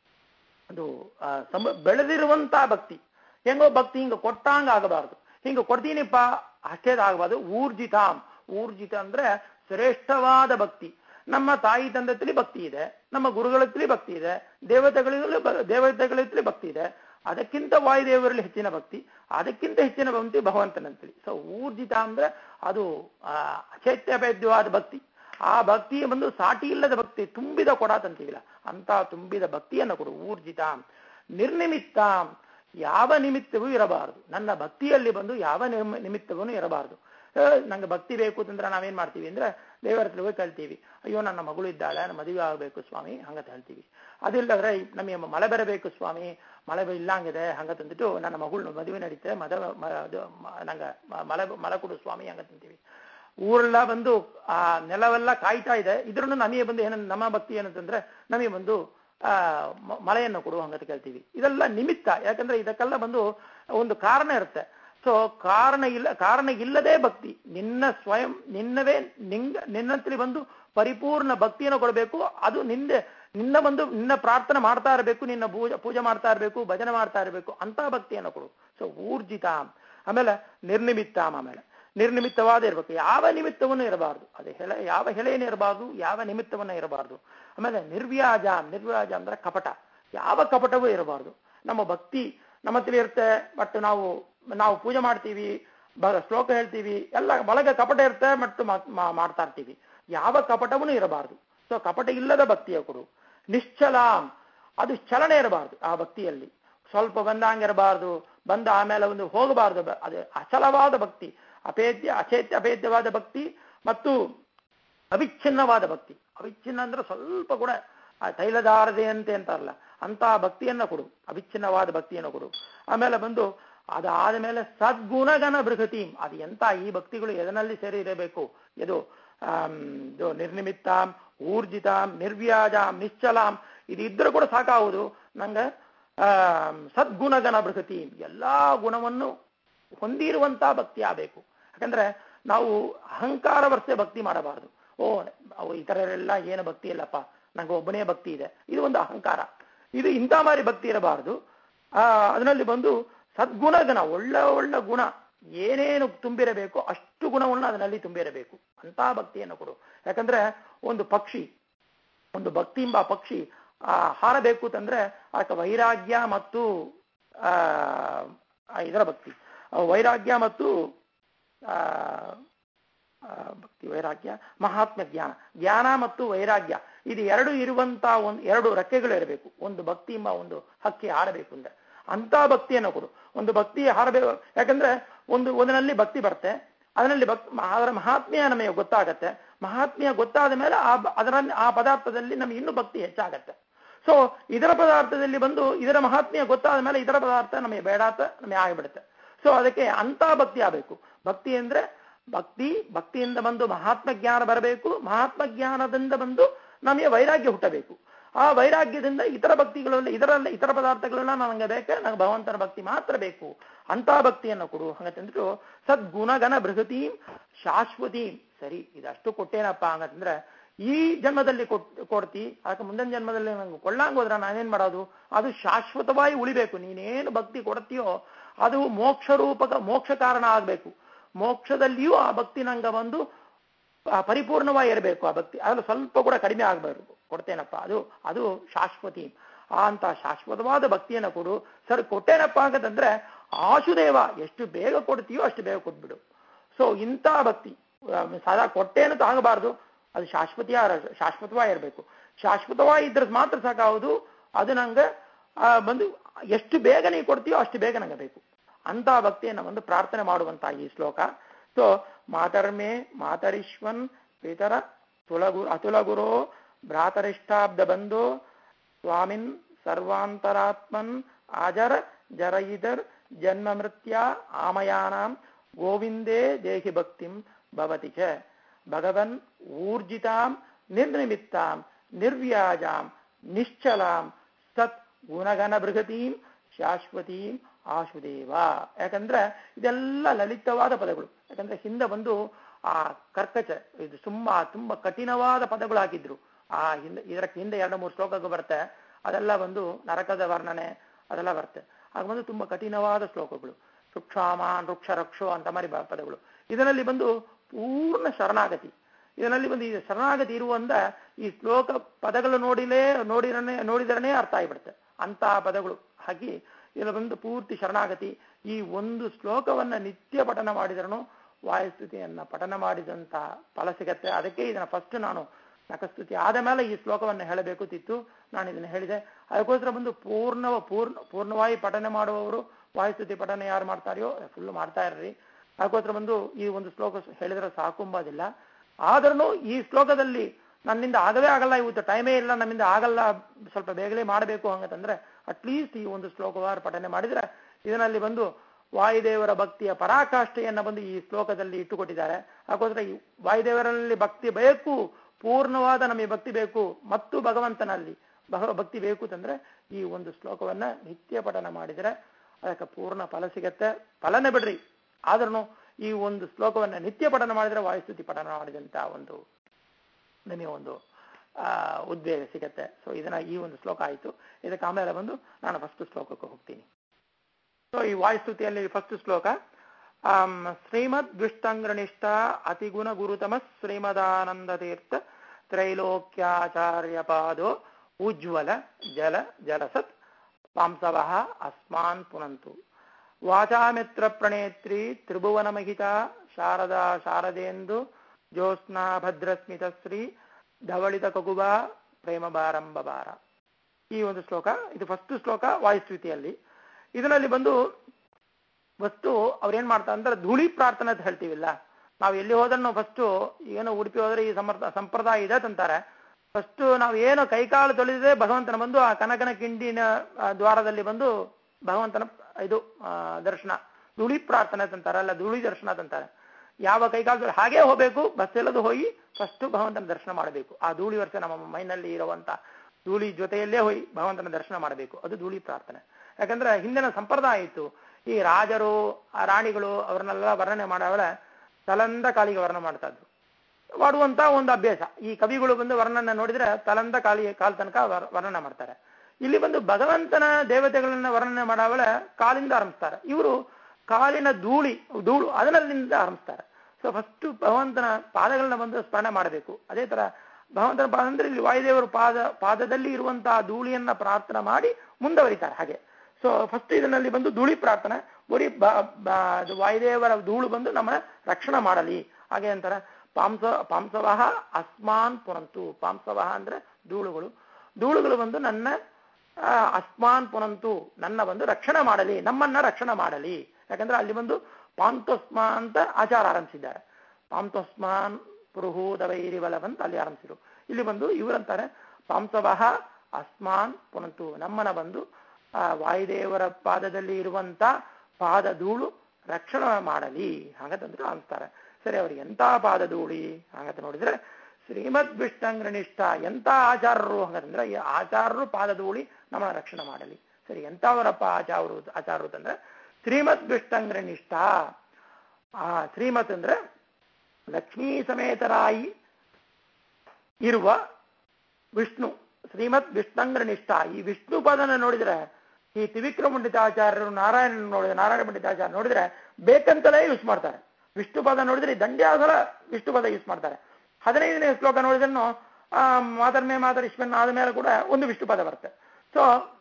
ಅದು ಆ, ಸಮ ಬೆಳೆದಿರುವಂತ ಭಕ್ತಿ ಹೆಂಗೋ ಭಕ್ತಿ ಹಿಂಗ ಕೊಟ್ಟಂಗ ಆಗಬಾರ್ದು ಹಿಂಗ ಕೊಡ್ತೀನಿಪ್ಪ ಅಷ್ಟೇದ ಆಗಬಾರ್ದು ಊರ್ಜಿತಾಂ ಊರ್ಜಿತ ಅಂದ್ರೆ ಶ್ರೇಷ್ಠವಾದ ಭಕ್ತಿ ನಮ್ಮ ತಾಯಿ ತಂದೆತ್ತಲಿ ಭಕ್ತಿ ಇದೆ ನಮ್ಮ ಗುರುಗಳತ್ತಲಿ ಭಕ್ತಿ ಇದೆ ದೇವತೆಗಳಿಗೂ ಬ- ದೇವತೆಗಳತ್ತಲಿ ಭಕ್ತಿ ಇದೆ ಅದಕ್ಕಿಂತ ವಾಯುದೇವರಲ್ಲಿ ಹೆಚ್ಚಿನ ಭಕ್ತಿ ಅದಕ್ಕಿಂತ ಹೆಚ್ಚಿನ ಭಕ್ತಿ ಭಗವಂತನಂತಲಿ ಸೊ ಊರ್ಜಿತ ಅಂದ್ರೆ ಅದು ಆ, ಅಚೈತ್ಯಭೇದ್ಯವಾದ ಭಕ್ತಿ ಆ ಭಕ್ತಿ ಬಂದು ಸಾಟಿ ಇಲ್ಲದ ಭಕ್ತಿ ತುಂಬಿದ ಕೊಡಾತಂತೀವಿಲ್ಲ ಅಂತ ತುಂಬಿದ ಭಕ್ತಿಯನ್ನು ಕೊಡು ಊರ್ಜಿತಾಂ ನಿರ್ನಿಮಿತ್ತಾಂ ಯಾವ ನಿಮಿತ್ತವೂ ಇರಬಾರದು ನನ್ನ ಭಕ್ತಿಯಲ್ಲಿ ಬಂದು ಯಾವ ನಿಮ್- ನಿಮಿತ್ತವೂ ಇರಬಾರದು ಆ, ನಂಗೆ ಭಕ್ತಿ ಬೇಕು ಅಂತಂದ್ರೆ ನಾವೇನ್ ಮಾಡ್ತೀವಿ ಅಂದ್ರೆ ದೇವರ ಹತ್ರ ಹೋಗಿ ಕೇಳ್ತೀವಿ ಅಯ್ಯೋ ನನ್ನ ಮಗಳು ಇದ್ದಾಳೆ ನನ್ನ ಮದುವೆ ಆಗಬೇಕು ಸ್ವಾಮಿ ಹಂಗಂತ ಹೇಳ್ತೀವಿ ಅದಿಲ್ಲದ್ರೆ ನಮಗೆ ಮಳೆ ಬರಬೇಕು ಸ್ವಾಮಿ ಮಳೆ ಬ- ಇಲ್ಲಂಗಿದೆ ಹಂಗ ತಂದಿಟ್ಟು ನನ್ನ ಮಗಳು ಮದುವೆ ನಡೀತೆ ಮದ ಮ- ಅದು ಮ- ನಂಗ ಮ- ಮಳೆ ಮಳೆ ಕೊಡು ಸ್ವಾಮಿ ಹಂಗ ತಂತೀವಿ ಊರೆಲ್ಲ ಬಂದು ಆ ನೆಲವೆಲ್ಲ ಕಾಯ್ತಾ ಇದೆ ಇದ್ರೂ ನಮಗೆ ಬಂದು ಏನ ನಮ್ಮ ಭಕ್ತಿ ಏನಂತಂದ್ರೆ ನಮಗೆ ಬಂದು ಆ ಮ- ಮಳೆಯನ್ನು ಕೊಡು ಹಂಗಂತ ಕೇಳ್ತೀವಿ ಇದೆಲ್ಲ ನಿಮಿತ್ತ ಯಾಕಂದ್ರೆ ಇದಕ್ಕೆಲ್ಲ ಬಂದು ಒಂದು ಕಾರಣ ಇರುತ್ತೆ ಸೊ ಕಾರಣ ಇಲ್ಲ ಕಾರಣ ಇಲ್ಲದೆ ಭಕ್ತಿ ನಿನ್ನ ಸ್ವಯಂ ನಿನ್ನವೇ ನಿಂಗ ನಿನ್ನಂತಲಿ ಬಂದು ಪರಿಪೂರ್ಣ ಭಕ್ತಿಯನ್ನು ಕೊಡಬೇಕು ಅದು ನಿಂದೆ ನಿನ್ನ ಬಂದು ನಿನ್ನ ಪ್ರಾರ್ಥನೆ ಮಾಡ್ತಾ ಇರಬೇಕು ನಿನ್ನ ಪೂಜೆ ಪೂಜೆ ಮಾಡ್ತಾ ಇರಬೇಕು ಭಜನೆ ಮಾಡ್ತಾ ಇರಬೇಕು ಅಂತ ಭಕ್ತಿಯನ್ನು ಕೊಡು ಸೊ ಊರ್ಜಿತ ಆಮೇಲೆ ನಿರ್ನಿಮಿತ್ತಾಂ ಆಮೇಲೆ ನಿರ್ನಿಮಿತ್ತವಾದ ಇರಬೇಕು ಯಾವ ನಿಮಿತ್ತವನ್ನು ಇರಬಾರ್ದು ಅದೇ ಹೆಳೆ ಯಾವ ಹೆಳೆಯನ್ನು ಇರಬಾರ್ದು ಯಾವ ನಿಮಿತ್ತವನ್ನ ಇರಬಾರ್ದು ಆಮೇಲೆ ನಿರ್ವ್ಯಾಜ ನಿರ್ವ್ಯಾಜ ಅಂದ್ರೆ ಕಪಟ ಯಾವ ಕಪಟವೂ ಇರಬಾರ್ದು ನಮ್ಮ ಭಕ್ತಿ ನಮ್ಮ ಹತ್ರ ಇರುತ್ತೆ ಬಟ್ ನಾವು ನಾವು ಪೂಜೆ ಮಾಡ್ತೀವಿ ಬ- ಶ್ಲೋಕ ಹೇಳ್ತೀವಿ ಎಲ್ಲ ಒಳಗೆ ಕಪಟ ಇರುತ್ತೆ ಮತ್ತು ಮಾ- ಮಾ- ಮಾಡ್ತಾ ಇರ್ತೀವಿ ಯಾವ ಕಪಟವೂ ಇರಬಾರ್ದು ಸೊ ಕಪಟ ಇಲ್ಲದ ಭಕ್ತಿಯ ಕೊಡು ನಿಶ್ಚಲ ಅದು ಚಲನೆ ಇರಬಾರ್ದು ಆ ಭಕ್ತಿಯಲ್ಲಿ ಸ್ವಲ್ಪ ಬಂದಂಗೆ ಇರಬಾರ್ದು ಬಂದ ಆಮೇಲೆ ಒಂದು ಹೋಗಬಾರ್ದು ಬ- ಅದು ಅಚಲವಾದ ಭಕ್ತಿ ಅಪೇದ್ಯ ಅಚೇತ್ಯ ಅಭೇದ್ಯವಾದ ಭಕ್ತಿ ಮತ್ತು ಅವಿಚ್ಛಿನ್ನವಾದ ಭಕ್ತಿ ಅವಿಚ್ಛಿನ್ನ ಅಂದ್ರೆ ಸ್ವಲ್ಪ ಕೂಡ ಆ ತೈಲದಾರದೆಯಂತೆ ಅಂತಾರಲ್ಲ ಅಂತ ಭಕ್ತಿಯನ್ನ ಕೊಡು ಅವಿಚ್ಛಿನ್ನವಾದ ಭಕ್ತಿಯನ್ನು ಕೊಡು ಆಮೇಲೆ ಬಂದು ಅದಾದ ಮೇಲೆ ಸದ್ಗುಣಗಣ ಬೃಹತಿ ಅದು ಎಂತ ಈ ಭಕ್ತಿಗಳು ಎದನಲ್ಲಿ ಸೇರಿ ಇರಬೇಕು ಇದು ಆಮ್, ಇದು ನಿರ್ನಿಮಿತ್ತಾಂ ಊರ್ಜಿತಾಂ ನಿರ್ವ್ಯಾಜಾಂ ನಿಶ್ಚಲಾಂ ಇದು ಇದ್ರೂ ಕೂಡ ಸಾಕಾಗುವುದು ನಂಗೆ ಆಮ್, ಸದ್ಗುಣಗಣ ಬೃಹತಿ ಎಲ್ಲಾ ಗುಣವನ್ನು ಹೊಂದಿರುವಂತ ಭಕ್ತಿ ಆಗಬೇಕು ಯಾಕಂದ್ರೆ ನಾವು ಅಹಂಕಾರ ವರ್ಷ ಭಕ್ತಿ ಮಾಡಬಾರದು ಓ ಅವು ಇತರರೆಲ್ಲ ಏನು ಭಕ್ತಿ ಇಲ್ಲಪ್ಪ ನಂಗೆ ಒಬ್ಬನೇ ಭಕ್ತಿ ಇದೆ ಇದು ಒಂದು ಅಹಂಕಾರ ಇದು ಇಂಥ ಮಾರಿ ಭಕ್ತಿ ಇರಬಾರದು ಆ ಅದರಲ್ಲಿ ಬಂದು ಸದ್ಗುಣಗಣ ಒಳ್ಳೆ ಒಳ್ಳೆ ಗುಣ ಏನೇನು ತುಂಬಿರಬೇಕು ಅಷ್ಟು ಗುಣವನ್ನು ಅದರಲ್ಲಿ ತುಂಬಿರಬೇಕು ಅಂತ ಭಕ್ತಿಯನ್ನು ಕೊಡು ಯಾಕಂದ್ರೆ ಒಂದು ಪಕ್ಷಿ ಒಂದು ಭಕ್ತಿ ಎಂಬ ಪಕ್ಷಿ ಆ ಹಾರಬೇಕು ಅಂತಂದ್ರೆ ಅದಕ್ಕೆ ವೈರಾಗ್ಯ ಮತ್ತು ಆ ಆ ಇದರ ಭಕ್ತಿ ಆ ವೈರಾಗ್ಯ ಮತ್ತು ಆ ಆ, ಭಕ್ತಿ ವೈರಾಗ್ಯ ಮಹಾತ್ಮ ಜ್ಞಾನ ಜ್ಞಾನ ಮತ್ತು ವೈರಾಗ್ಯ ಇದು ಎರಡು ಇರುವಂತ ಒಂದು ಎರಡು ರೆಕ್ಕೆಗಳು ಇರಬೇಕು ಒಂದು ಭಕ್ತಿ ಎಂಬ ಒಂದು ಹಕ್ಕಿ ಹಾರಬೇಕು ಅಂದ್ರೆ ಅಂತ ಭಕ್ತಿಯನ್ನು ಕೊಡು ಒಂದು ಭಕ್ತಿ ಹಾರಬೇಕು ಯಾಕಂದ್ರೆ ಒಂದು ಒಂದರಲ್ಲಿ ಭಕ್ತಿ ಬರುತ್ತೆ ಅದರಲ್ಲಿ ಭಕ್ ಅದರ ಮಹಾತ್ಮ್ಯ ನಮಗೆ ಗೊತ್ತಾಗತ್ತೆ ಮಹಾತ್ಮ್ಯ ಗೊತ್ತಾದ ಮೇಲೆ ಆ ಬ- ಅದರಲ್ಲಿ ಆ ಪದಾರ್ಥದಲ್ಲಿ ನಮಗೆ ಇನ್ನೂ ಭಕ್ತಿ ಹೆಚ್ಚಾಗತ್ತೆ ಸೊ ಇದರ ಪದಾರ್ಥದಲ್ಲಿ ಬಂದು ಇದರ ಮಹಾತ್ಮ್ಯ ಗೊತ್ತಾದ ಮೇಲೆ ಇದರ ಪದಾರ್ಥ ನಮಗೆ ಬೇಡ ಅಂತ ನಮಗೆ ಆಗಿಬಿಡುತ್ತೆ ಸೊ ಅದಕ್ಕೆ ಅಂತ ಭಕ್ತಿ ಆಗಬೇಕು ಭಕ್ತಿ ಅಂದ್ರೆ ಭಕ್ತಿ ಭಕ್ತಿಯಿಂದ ಬಂದು ಮಹಾತ್ಮ ಜ್ಞಾನ ಬರಬೇಕು ಮಹಾತ್ಮ ಜ್ಞಾನದಿಂದ ಬಂದು ನಮಗೆ ವೈರಾಗ್ಯ ಹುಟ್ಟಬೇಕು ಆ ವೈರಾಗ್ಯದಿಂದ ಇತರ ಭಕ್ತಿಗಳಲ್ಲಿ ಇದರಲ್ಲ ಇತರ ಪದಾರ್ಥಗಳೆಲ್ಲ ನನಗೆ ಬೇಕು ನನಗೆ ಭಗವಂತನ ಭಕ್ತಿ ಮಾತ್ರ ಬೇಕು ಅಂತ ಭಕ್ತಿಯನ್ನು ಕೊಡು ಹಂಗಂತಂದ್ರು ಸದ್ಗುಣಗಣ ಬೃಹತಿ ಶಾಶ್ವತಿ ಸರಿ ಇದಷ್ಟು ಕೊಟ್ಟೇನಪ್ಪ ಹಂಗಂತಂದ್ರೆ ಈ ಜನ್ಮದಲ್ಲಿ ಕೊಟ್ ಕೊಡ್ತಿ ಅದಕ್ಕೆ ಮುಂದಿನ ಜನ್ಮದಲ್ಲಿ ನಂಗೆ ಕೊಳ್ಳಂಗ್ ಹೋದ್ರೆ ನಾನೇನ್ ಮಾಡೋದು ಅದು ಶಾಶ್ವತವಾಗಿ ಉಳಿಬೇಕು ನೀನೇನು ಭಕ್ತಿ ಕೊಡ್ತೀಯೋ ಅದು ಮೋಕ್ಷ ರೂಪಕ ಮೋಕ್ಷ ಕಾರಣ ಆಗ್ಬೇಕು ಮೋಕ್ಷದಲ್ಲಿಯೂ ಆ ಭಕ್ತಿ ನಂಗೆ ಬಂದು ಆ ಪರಿಪೂರ್ಣವಾಗಿ ಇರಬೇಕು ಆ ಭಕ್ತಿ ಅದ್ರಲ್ಲಿ ಸ್ವಲ್ಪ ಕೂಡ ಕಡಿಮೆ ಆಗಬಾರ್ದು ಕೊಡ್ತೇನಪ್ಪ ಅದು ಅದು ಶಾಶ್ವತಿ ಆ ಅಂತ ಶಾಶ್ವತವಾದ ಭಕ್ತಿಯನ್ನು ಕೊಡು ಸರ್ ಕೊಟ್ಟೇನಪ್ಪ ಅಂತಂದ್ರೆ ಆಶುದೇವ ಎಷ್ಟು ಬೇಗ ಕೊಡ್ತೀಯೋ ಅಷ್ಟು ಬೇಗ ಕೊಟ್ಬಿಡು ಸೊ ಇಂಥ ಭಕ್ತಿ ಆ, ಸದಾ ಕೊಟ್ಟೇನು ಆಗಬಾರ್ದು ಅದು ಶಾಶ್ವತಿಯ ಶಾಶ್ವತವಾಗಿ ಇರಬೇಕು ಶಾಶ್ವತವಾಗಿ ಇದ್ರೆ ಮಾತ್ರ ಸಾಕಾವುದು ಅದು ನಂಗೆ ಆ, ಬಂದು ಎಷ್ಟು ಬೇಗ ನೀವು ಕೊಡ್ತೀಯೋ ಅಷ್ಟು ಬೇಗ ನಂಗೆ ಬೇಕು ಅಂತ ಭಕ್ತಿಯನ್ನು ಒಂದು ಪ್ರಾರ್ಥನೆ ಮಾಡುವಂತ ಈ ಶ್ಲೋಕ ಸೊ ಮಾತರ್ಮೇ ಮಾತರಿಶ್ವನ್ ಪಿತರ ತುಲಗುರು ಅತುಲಗುರೋ ಭ್ರಾತರಿಷ್ಟಾಬ್ದ ಬಂಧು ಸ್ವಾಮಿನ್ ಸರ್ವಾಂತರಾತ್ಮನ್ ಆಜರ ಜರಯಿದರ್ ಜನ್ಮ ಮೃತ್ಯ ಆಮಯಾನಾಂ ಗೋವಿಂದೇ ದೇಹಿ ಭಕ್ತಿಂ ಭವತಿ ಚ ಭಗವನ್ ಊರ್ಜಿತಾಂ ನಿರ್ನಿಮಿತ್ತಾಂ ನಿರ್ವ್ಯಾಜಾಂ ನಿಶ್ಚಲಾಂ ಸತ್ ಗುಣಗಣ ಬೃಹತೀಂ ಶಾಶ್ವತೀಂ ಆಶುದೇವ ಯಾಕಂದ್ರೆ ಇದೆಲ್ಲ ಲಲಿತವಾದ ಪದಗಳು ಯಾಕಂದ್ರೆ ಹಿಂದೆ ಬಂದು ಆ ಕರ್ಕಚ ಇದು ಸುಮ್ಮ ತುಂಬಾ ಕಠಿಣವಾದ ಪದಗಳು ಹಾಕಿದ್ರು ಆ ಹಿಂದೆ ಇದಕ್ಕೆ ಹಿಂದೆ ಎರಡು ಮೂರು ಶ್ಲೋಕಗಳು ಬರುತ್ತೆ ಅದೆಲ್ಲ ಬಂದು ನರಕದ ವರ್ಣನೆ ಅದೆಲ್ಲ ಬರುತ್ತೆ ಆಗ ಬಂದು ತುಂಬಾ ಕಠಿಣವಾದ ಶ್ಲೋಕಗಳು ವೃಕ್ಷಾಮಾನ್ ವೃಕ್ಷ ರಕ್ಷೋ ಅಂತ ಮಾರಿ ಬ- ಪದಗಳು ಇದರಲ್ಲಿ ಬಂದು ಪೂರ್ಣ ಶರಣಾಗತಿ ಇದರಲ್ಲಿ ಬಂದು ಈ ಶರಣಾಗತಿ ಇರುವಂದ ಈ ಶ್ಲೋಕ ಪದಗಳು ನೋಡಿಲೇ ನೋಡಿರನೆ ನೋಡಿದರನೇ ಅರ್ಥ ಆಗಿಬಿಡುತ್ತೆ ಅಂತ ಪದಗಳು ಹಾಕಿ ಇದರಲ್ಲಿ ಬಂದು ಪೂರ್ತಿ ಶರಣಾಗತಿ ಈ ಒಂದು ಶ್ಲೋಕವನ್ನ ನಿತ್ಯ ಪಠನ ಮಾಡಿದರನು ವಾಯುಸ್ತುತಿಯನ್ನ ಪಠನ ಮಾಡಿದಂತ ಫಲ ಸಿಗತ್ತೆ ಅದಕ್ಕೆ ಇದನ್ನ ಫಸ್ಟ್ ನಾನು ನಕಸ್ತುತಿ ಆದ ಮೇಲೆ ಈ ಶ್ಲೋಕವನ್ನು ಹೇಳಬೇಕು ತಿತ್ತು ನಾನು ಇದನ್ನ ಹೇಳಿದೆ ಅದಕ್ಕೋಸ್ಕರ ಬಂದು ಪೂರ್ಣ ಪೂರ್ಣ ಪೂರ್ಣವಾಗಿ ಪಠನೆ ಮಾಡುವವರು ವಾಯುಸ್ತುತಿ ಪಠನೆ ಯಾರು ಮಾಡ್ತಾರೆಯೋ ಫುಲ್ ಮಾಡ್ತಾ ಇರ್ರಿ ಅದಕ್ಕೋಸ್ಕರ ಬಂದು ಈ ಒಂದು ಶ್ಲೋಕ ಹೇಳಿದ್ರೆ ಸಾಕುಂಬೋದಿಲ್ಲ ಆದ್ರೂ ಈ ಶ್ಲೋಕದಲ್ಲಿ ನನ್ನಿಂದ ಆಗವೇ ಆಗಲ್ಲ ಇವತ್ತು ಟೈಮೇ ಇಲ್ಲ ನಮ್ಮಿಂದ ಆಗಲ್ಲ ಸ್ವಲ್ಪ ಬೇಗನೆ ಮಾಡಬೇಕು ಹಂಗಂತಂದ್ರೆ ಅಟ್ಲೀಸ್ಟ್ ಈ ಒಂದು ಶ್ಲೋಕವಾರ ಪಠನೆ ಮಾಡಿದ್ರೆ ಇದರಲ್ಲಿ ಬಂದು ವಾಯುದೇವರ ಭಕ್ತಿಯ ಪರಾಕಾಷ್ಠೆಯನ್ನ ಬಂದು ಈ ಶ್ಲೋಕದಲ್ಲಿ ಇಟ್ಟುಕೊಟ್ಟಿದ್ದಾರೆ ಅದಕ್ಕೋಸ್ಕರ ಈ ವಾಯುದೇವರಲ್ಲಿ ಭಕ್ತಿ ಬೇಕು ಪೂರ್ಣವಾದ ನಮಗೆ ಭಕ್ತಿ ಬೇಕು ಮತ್ತು ಭಗವಂತನಲ್ಲಿ ಭಗ ಭಕ್ತಿ ಬೇಕು ಅಂತಂದ್ರೆ ಈ ಒಂದು ಶ್ಲೋಕವನ್ನ ನಿತ್ಯ ಪಠನ ಮಾಡಿದರೆ ಅದಕ್ಕೆ ಪೂರ್ಣ ಫಲ ಸಿಗತ್ತೆ ಫಲನೇ ಬಿಡ್ರಿ ಆದ್ರೂ ಈ ಒಂದು ಶ್ಲೋಕವನ್ನ ನಿತ್ಯ ಪಠನ ಮಾಡಿದ್ರೆ ವಾಯುಸ್ತುತಿ ಪಠನ ಮಾಡಿದಂತ ಒಂದು ನಿಮಗೆ ಒಂದು ಆ ಉದ್ವೇಗ ಸಿಗತ್ತೆ ಸೊ ಇದನ್ನ ಈ ಒಂದು ಶ್ಲೋಕ ಆಯಿತು ಇದಕ್ಕೆ ಆಮೇಲೆ ಬಂದು ನಾನು ಫಸ್ಟ್ ಶ್ಲೋಕಕ್ಕೆ ಹೋಗ್ತೀನಿ ಸೊ ಈ ವಾಯುಸ್ತುತಿಯಲ್ಲಿ ಫಸ್ಟ್ ಶ್ಲೋಕ ಆಮ್, ಶ್ರೀಮದ್ ದುಷ್ಟಂಗ್ರನಿಷ್ಠ ಅತಿಗುಣ ಗುರುತಮ ಶ್ರೀಮದಾನಂದ ತೀರ್ಥ ತ್ರೈಲೋಕ್ಯಾಚಾರ್ಯ ಪಾದೋ ಉಜ್ವಲ ಜಲ ಜಲಸತ್ ಪಾಂಸವ ಅಸ್ಮಾನ್ ಪುನಂತು ವಾಚಾಮಿತ್ರ ಪ್ರಣೇತ್ರಿ ತ್ರಿಭುವನ ಮಹಿತ ಶಾರದಾ ಶಾರದೇಂದು ಜ್ಯೋತ್ಸ್ನಾ ಭದ್ರಸ್ಮಿತ ಶ್ರೀ ಧವಳಿತ ಕಗುಬ ಪ್ರೇಮ ಬಾರಂಬ ಬಾರ ಈ ಒಂದು ಶ್ಲೋಕ ಇದು ಫಸ್ಟ್ ಶ್ಲೋಕ ವಾಯುಸ್ತುತಿಯಲ್ಲಿ ಇದರಲ್ಲಿ ಬಂದು ಫಸ್ಟು ಅವ್ರೇನ್ ಮಾಡ್ತಾರೆ ಅಂದ್ರೆ ಧೂಳಿ ಪ್ರಾರ್ಥನೆ ಅಂತ ಹೇಳ್ತೀವಿಲ್ಲ ನಾವು ಎಲ್ಲಿ ಹೋದ್ರೂ ಫಸ್ಟು ಏನೋ ಉಡುಪಿ ಹೋದ್ರೆ ಈ ಸಮರ್ಥ ಸಂಪ್ರದಾಯ ಇದೆ ಅಂತಾರೆ ಫಸ್ಟ್ ನಾವು ಏನು ಕೈಕಾಲು ತೊಳೆದಿದೆ ಭಗವಂತನ ಬಂದು ಆ ಕನಕನ ಕಿಂಡಿನ ಆ, ದ್ವಾರದಲ್ಲಿ ಬಂದು ಭಗವಂತನ ಇದು ಆ, ದರ್ಶನ ಧೂಳಿ ಪ್ರಾರ್ಥನೆ ಅಂತಾರೆ ಅಲ್ಲ ಧೂಳಿ ದರ್ಶನ ಅಂತಾರೆ ಯಾವ ಕೈಕಾಲು ತೊಳೆ- ಹಾಗೇ ಹೋಗ್ಬೇಕು ಬಸ್ ಎಲ್ಲದು ಹೋಗಿ ಫಸ್ಟ್ ಭಗವಂತನ ದರ್ಶನ ಮಾಡಬೇಕು ಆ ಧೂಳಿ ವರ್ಷ ನಮ್ಮ ಮೈನಲ್ಲಿ ಇರುವಂತ ಧೂಳಿ ಜೊತೆಯಲ್ಲೇ ಹೋಗಿ ಭಗವಂತನ ದರ್ಶನ ಮಾಡಬೇಕು ಅದು ಧೂಳಿ ಪ್ರಾರ್ಥನೆ ಯಾಕಂದ್ರೆ ಹಿಂದಿನ ಸಂಪ್ರದಾಯ ಇತ್ತು ಈ ರಾಜರು ಆ ರಾಣಿಗಳು ಅವ್ರನ್ನೆಲ್ಲ ವರ್ಣನೆ ಮಾಡವಳ ತಲಂದ ಕಾಲಿಗೆ ವರ್ಣನೆ ಮಾಡ್ತಾ ಇದ್ರು ಮಾಡುವಂತ ಒಂದು ಅಭ್ಯಾಸ ಈ ಕವಿಗಳು ಬಂದು ವರ್ಣನೆ ನೋಡಿದ್ರೆ ತಲಂದ ಕಾಲಿ ಕಾಲ್ ತನಕ ವರ್- ವರ್ಣನೆ ಮಾಡ್ತಾರೆ ಇಲ್ಲಿ ಬಂದು ಭಗವಂತನ ದೇವತೆಗಳನ್ನ ವರ್ಣನೆ ಮಾಡವಳ ಕಾಲಿಂದ ಆರಂಭಿಸ್ತಾರೆ ಇವರು ಕಾಲಿನ ಧೂಳಿ ಧೂಳು ಅದರಲ್ಲಿಂದ ಆರಂಭಿಸ್ತಾರೆ ಸೊ ಫಸ್ಟ್ ಭಗವಂತನ ಪಾದಗಳನ್ನ ಬಂದು ಸ್ಮರಣೆ ಮಾಡಬೇಕು ಅದೇ ತರ ಭಗವಂತನ ಪಾದ ಅಂದ್ರೆ ಇಲ್ಲಿ ವಾಯುದೇವರ ಪಾದ ಪಾದದಲ್ಲಿ ಇರುವಂತಹ ಧೂಳಿಯನ್ನ ಪ್ರಾರ್ಥನೆ ಮಾಡಿ ಮುಂದುವರಿತಾರೆ ಹಾಗೆ ಸೊ ಫಸ್ಟ್ ಇದರಲ್ಲಿ ಬಂದು ಧೂಳಿ ಪ್ರಾರ್ಥನೆ ಬರೀ ಬ- ಬ- ಅದು ವಾಯುದೇವರ ಧೂಳು ಬಂದು ನಮ್ಮನ್ನ ರಕ್ಷಣೆ ಮಾಡಲಿ ಹಾಗೆ ಅಂತಾರೆ ಪಾಂಸ ಪಾಂಸವಹ ಅಸ್ಮಾನ್ ಪುನಂತು ಪಾಂಸವಹ ಅಂದ್ರೆ ಧೂಳುಗಳು ಧೂಳುಗಳು ಬಂದು ನನ್ನ ಆ, ಅಸ್ಮಾನ್ ಪುನಂತು ನನ್ನ ಬಂದು ರಕ್ಷಣೆ ಮಾಡಲಿ ನಮ್ಮನ್ನ ರಕ್ಷಣೆ ಮಾಡಲಿ ಯಾಕಂದ್ರೆ ಅಲ್ಲಿ ಬಂದು ಪಾಂತೋಸ್ಮ ಅಂತ ಆಚಾರ ಆರಂಭಿಸಿದ್ದಾರೆ ಪಾಂತೋಸ್ಮಾನ್ ಪುರುಹೂದವೈರಿವಲವಂತ ಅಲ್ಲಿ ಆರಂಭಿಸಿರು ಇಲ್ಲಿ ಬಂದು ಇವರಂತಾರೆ ಪಾಂಸವಹ ಅಸ್ಮಾನ್ ಪುನಂತು ನಮ್ಮನ ಬಂದು ಆ ವಾಯುದೇವರ ಪಾದದಲ್ಲಿ ಇರುವಂತ ಪಾದ ಧೂಳು ರಕ್ಷಣೆ ಮಾಡಲಿ ಹಾಗಂತಂದ್ರೆ ಅನ್ಸ್ತಾರೆ ಸೊ ಸರಿ ಅವ್ರಿಗೆ ಎಂತ ಪಾದಧೂಳಿ ಹಾಗಂತ ನೋಡಿದ್ರೆ ಶ್ರೀಮದ್ ವಿಷ್ಣಂಗ್ರನಿಷ್ಠ ಎಂತ ಆಚಾರರು ಹಂಗಂದ್ರೆ ಈ ಆಚಾರರು ಪಾದಧೂಳಿ ನಮ್ಮನ್ನ ರಕ್ಷಣೆ ಮಾಡಲಿ ಸರಿ ಎಂತವರಪ್ಪ ಆಚಾರರು ಆಚಾರರು ಅಂತಂದ್ರೆ ಶ್ರೀಮದ್ ವಿಷ್ಣಂಗ್ರನಿಷ್ಠ ಆ ಶ್ರೀಮತ್ ಅಂದ್ರೆ ಲಕ್ಷ್ಮೀ ಸಮೇತರಾಯಿ ಇರುವ ವಿಷ್ಣು ಶ್ರೀಮದ್ ವಿಷ್ಣಂಗ್ರನಿಷ್ಠ ಈ ವಿಷ್ಣು ಪದನ ನೋಡಿದ್ರೆ ಈ ತ್ರಿವಿಕ್ರಮ ಪಂಡಿತಾಚಾರ್ಯರು ನಾರಾಯಣ ನೋಡಿದ್ರೆ ನಾರಾಯಣ ಪಂಡಿತಾಚಾರ್ಯ ನೋಡಿದ್ರೆ ಬೇಕಂತಲೇ ಯೂಸ್ ಮಾಡ್ತಾರೆ ವಿಷ್ಣು ಪದ ನೋಡಿದ್ರೆ ಈ ದಂಡ್ಯಾಸಲ ವಿಷ್ಣು ಪದ ಯೂಸ್ ಮಾಡ್ತಾರೆ ಹದಿನೈದನೇ ಶ್ಲೋಕ ನೋಡಿದ್ರೂ ಆ ಮಾತರ್ಮೇ ಮಾತರಿಶ್ವನ್ ಆದ್ಮೇಲೆ ಕೂಡ ಒಂದು ವಿಷ್ಣು ಪದ ಬರುತ್ತೆ ಸೊ